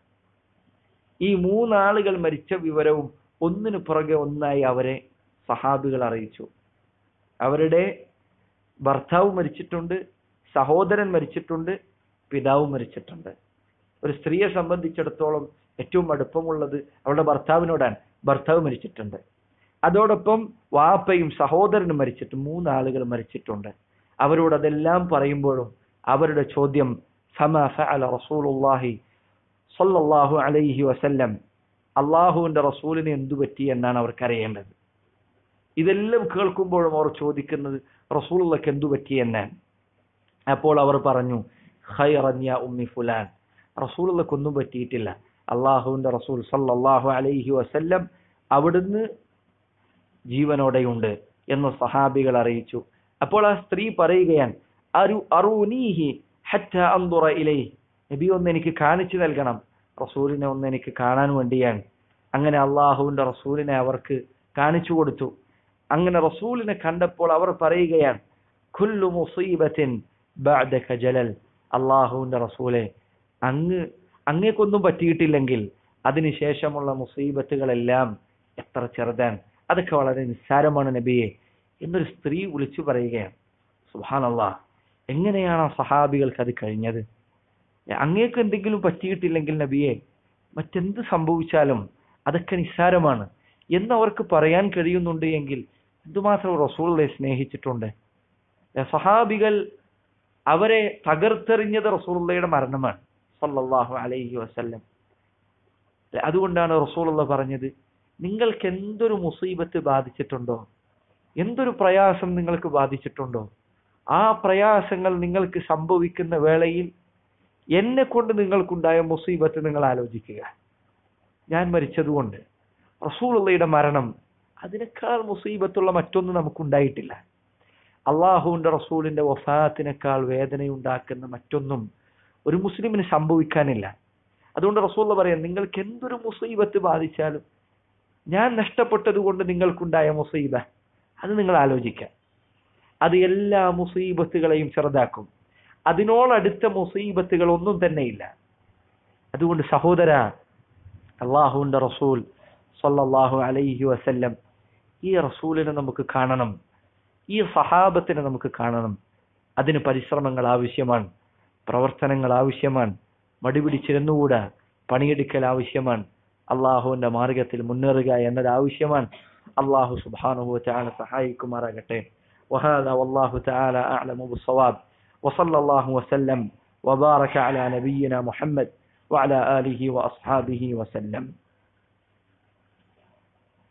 ഈ മൂന്നാളുകൾ മരിച്ച വിവരവും ഒന്നിനു പുറകെ ഒന്നായി അവരെ സഹാബികൾ അറിയിച്ചു അവരുടെ ഭർത്താവ് മരിച്ചിട്ടുണ്ട് സഹോദരൻ മരിച്ചിട്ടുണ്ട് പിതാവും മരിച്ചിട്ടുണ്ട് ഒരു സ്ത്രീയെ സംബന്ധിച്ചിടത്തോളം ഏറ്റവും അടുപ്പമുള്ളത് അവളുടെ ഭർത്താവിനോടാണ് ഭർത്താവ് മരിച്ചിട്ടുണ്ട് അതോടൊപ്പം വാപ്പയും സഹോദരനും മരിച്ചിട്ട് മൂന്നാളുകൾ മരിച്ചിട്ടുണ്ട് അവരോട് അതെല്ലാം പറയുമ്പോഴും അവരുടെ ചോദ്യം ഫമാ ഫഅല റസൂലുള്ളാഹി സല്ലല്ലാഹു അലൈഹി വസല്ലം അള്ളാഹുവിന്റെ റസൂലിന് എന്തു പറ്റി എന്നാണ് അവർക്ക് അറിയേണ്ടത് ഇതെല്ലാം കേൾക്കുമ്പോഴും അവർ ചോദിക്കുന്നത് റസൂലുള്ളക്ക് എന്തു പറ്റി എന്നാണ് അപ്പോൾ അവർ പറഞ്ഞു ഖൈറന്യ ഉമ്മി ഫുലാൻ റസൂലുള്ളക്ക് ഒന്നും പറ്റിയിട്ടില്ല അള്ളാഹുവിന്റെ റസൂൽ സല്ലല്ലാഹു അലൈഹി വസല്ലം അവിടുന്ന് ജീവനോടെയുണ്ട് എന്ന് സഹാബികൾ അറിയിച്ചു അപ്പോൾ ആ സ്ത്രീ പറയുകയാണ് അരു അറൂനീഹി ഹറ്റ അന്തുറ ഇലൈ നബി ഒന്ന് എനിക്ക് കാണിച്ചു നൽകണം റസൂലിനെ ഒന്ന് എനിക്ക് കാണാൻ വേണ്ടിയാണ് അങ്ങനെ അള്ളാഹുവിന്റെ റസൂലിനെ അവർക്ക് കാണിച്ചു കൊടുത്തു അങ്ങനെ റസൂലിനെ കണ്ടപ്പോൾ അവർ പറയുകയാണ് കുല്ലു മുസീബത്തിൻ ബഅദക ജലൽ അള്ളാഹുവിന്റെ റസൂലെ അങ്ങ് അങ്ങേക്കൊന്നും പറ്റിയിട്ടില്ലെങ്കിൽ അതിനുശേഷമുള്ള മുസീബത്തുകളെല്ലാം എത്ര ചെറുതാണ് അതൊക്കെ വളരെ നിസ്സാരമാണ് നബിയെ എന്നൊരു സ്ത്രീ വിളിച്ചു പറയുകയാണ് സുഹാനല്ലാ എങ്ങനെയാണ് ആ സഹാബികൾക്ക് അത് കഴിഞ്ഞത് അങ്ങേക്ക് എന്തെങ്കിലും പറ്റിയിട്ടില്ലെങ്കിൽ നബിയെ മറ്റെന്ത് സംഭവിച്ചാലും അതൊക്കെ നിസ്സാരമാണ് എന്ന് അവർക്ക് പറയാൻ കഴിയുന്നുണ്ട് എങ്കിൽ എന്തുമാത്രം റസൂളെ സ്നേഹിച്ചിട്ടുണ്ട് സഹാബികൾ അവരെ തകർത്തെറിഞ്ഞത് റസൂളുള്ളയുടെ മരണമാണ് സല്ലല്ലാഹു അലൈഹി വസല്ലം അതുകൊണ്ടാണ് റസൂലുള്ള പറഞ്ഞത് നിങ്ങൾക്ക് എന്തൊരു മുസീബത്ത് ബാധിച്ചിട്ടുണ്ടോ എന്തൊരു പ്രയാസം നിങ്ങൾക്ക് ബാധിച്ചിട്ടുണ്ടോ ആ പ്രയാസങ്ങൾ നിങ്ങൾക്ക് സംഭവിക്കുന്ന വേളയിൽ എന്നെ കൊണ്ട് നിങ്ങൾക്കുണ്ടായ മുസീബത്ത് നിങ്ങൾ ആലോചിക്കുക ഞാൻ മരിച്ചതുകൊണ്ട് റസൂളുള്ളയുടെ മരണം അതിനേക്കാൾ മുസീബത്തുള്ള മറ്റൊന്നും നമുക്കുണ്ടായിട്ടില്ല അള്ളാഹുവിന്റെ റസൂലിന്റെ വഫാത്തിനേക്കാൾ വേദനയുണ്ടാക്കുന്ന മറ്റൊന്നും ഒരു മുസ്ലിമിന് സംഭവിക്കാനില്ല അതുകൊണ്ട് റസൂള്ള പറയാം നിങ്ങൾക്ക് എന്തൊരു മുസീബത്ത് ബാധിച്ചാലും ഞാൻ നഷ്ടപ്പെട്ടത് കൊണ്ട് നിങ്ങൾക്കുണ്ടായ മുസീബ അത് നിങ്ങൾ ആലോചിക്കാം അത് എല്ലാ മുസീബത്തുകളെയും ചെറുതാക്കും അതിനോടടുത്ത മുസീബത്തുകൾ ഒന്നും തന്നെയില്ല അതുകൊണ്ട് സഹോദര അള്ളാഹുവിന്റെ റസൂൽ സല്ലല്ലാഹു അലൈഹി വസല്ലം ഈ റസൂലിനെ നമുക്ക് കാണണം ഈ സഹാബത്തിനെ നമുക്ക് കാണണം അതിന് പരിശ്രമങ്ങൾ ആവശ്യമാണ് പ്രവർത്തനങ്ങൾ ആവശ്യമാണ് മടിപിടിച്ചിരുന്നുകൂടാ പണിയെടുക്കൽ ആവശ്യമാണ് അള്ളാഹുവിന്റെ മാർഗത്തിൽ മുന്നേറുക എന്നത് ആവശ്യമാണ് അള്ളാഹു സുബാനുഹു ചാല സഹായിക്കുമാറാകട്ടെ وهذا والله تعالى أعلم بالصواب وصلى الله وسلم وبارك على نبينا محمد وعلى آله وأصحابه وسلم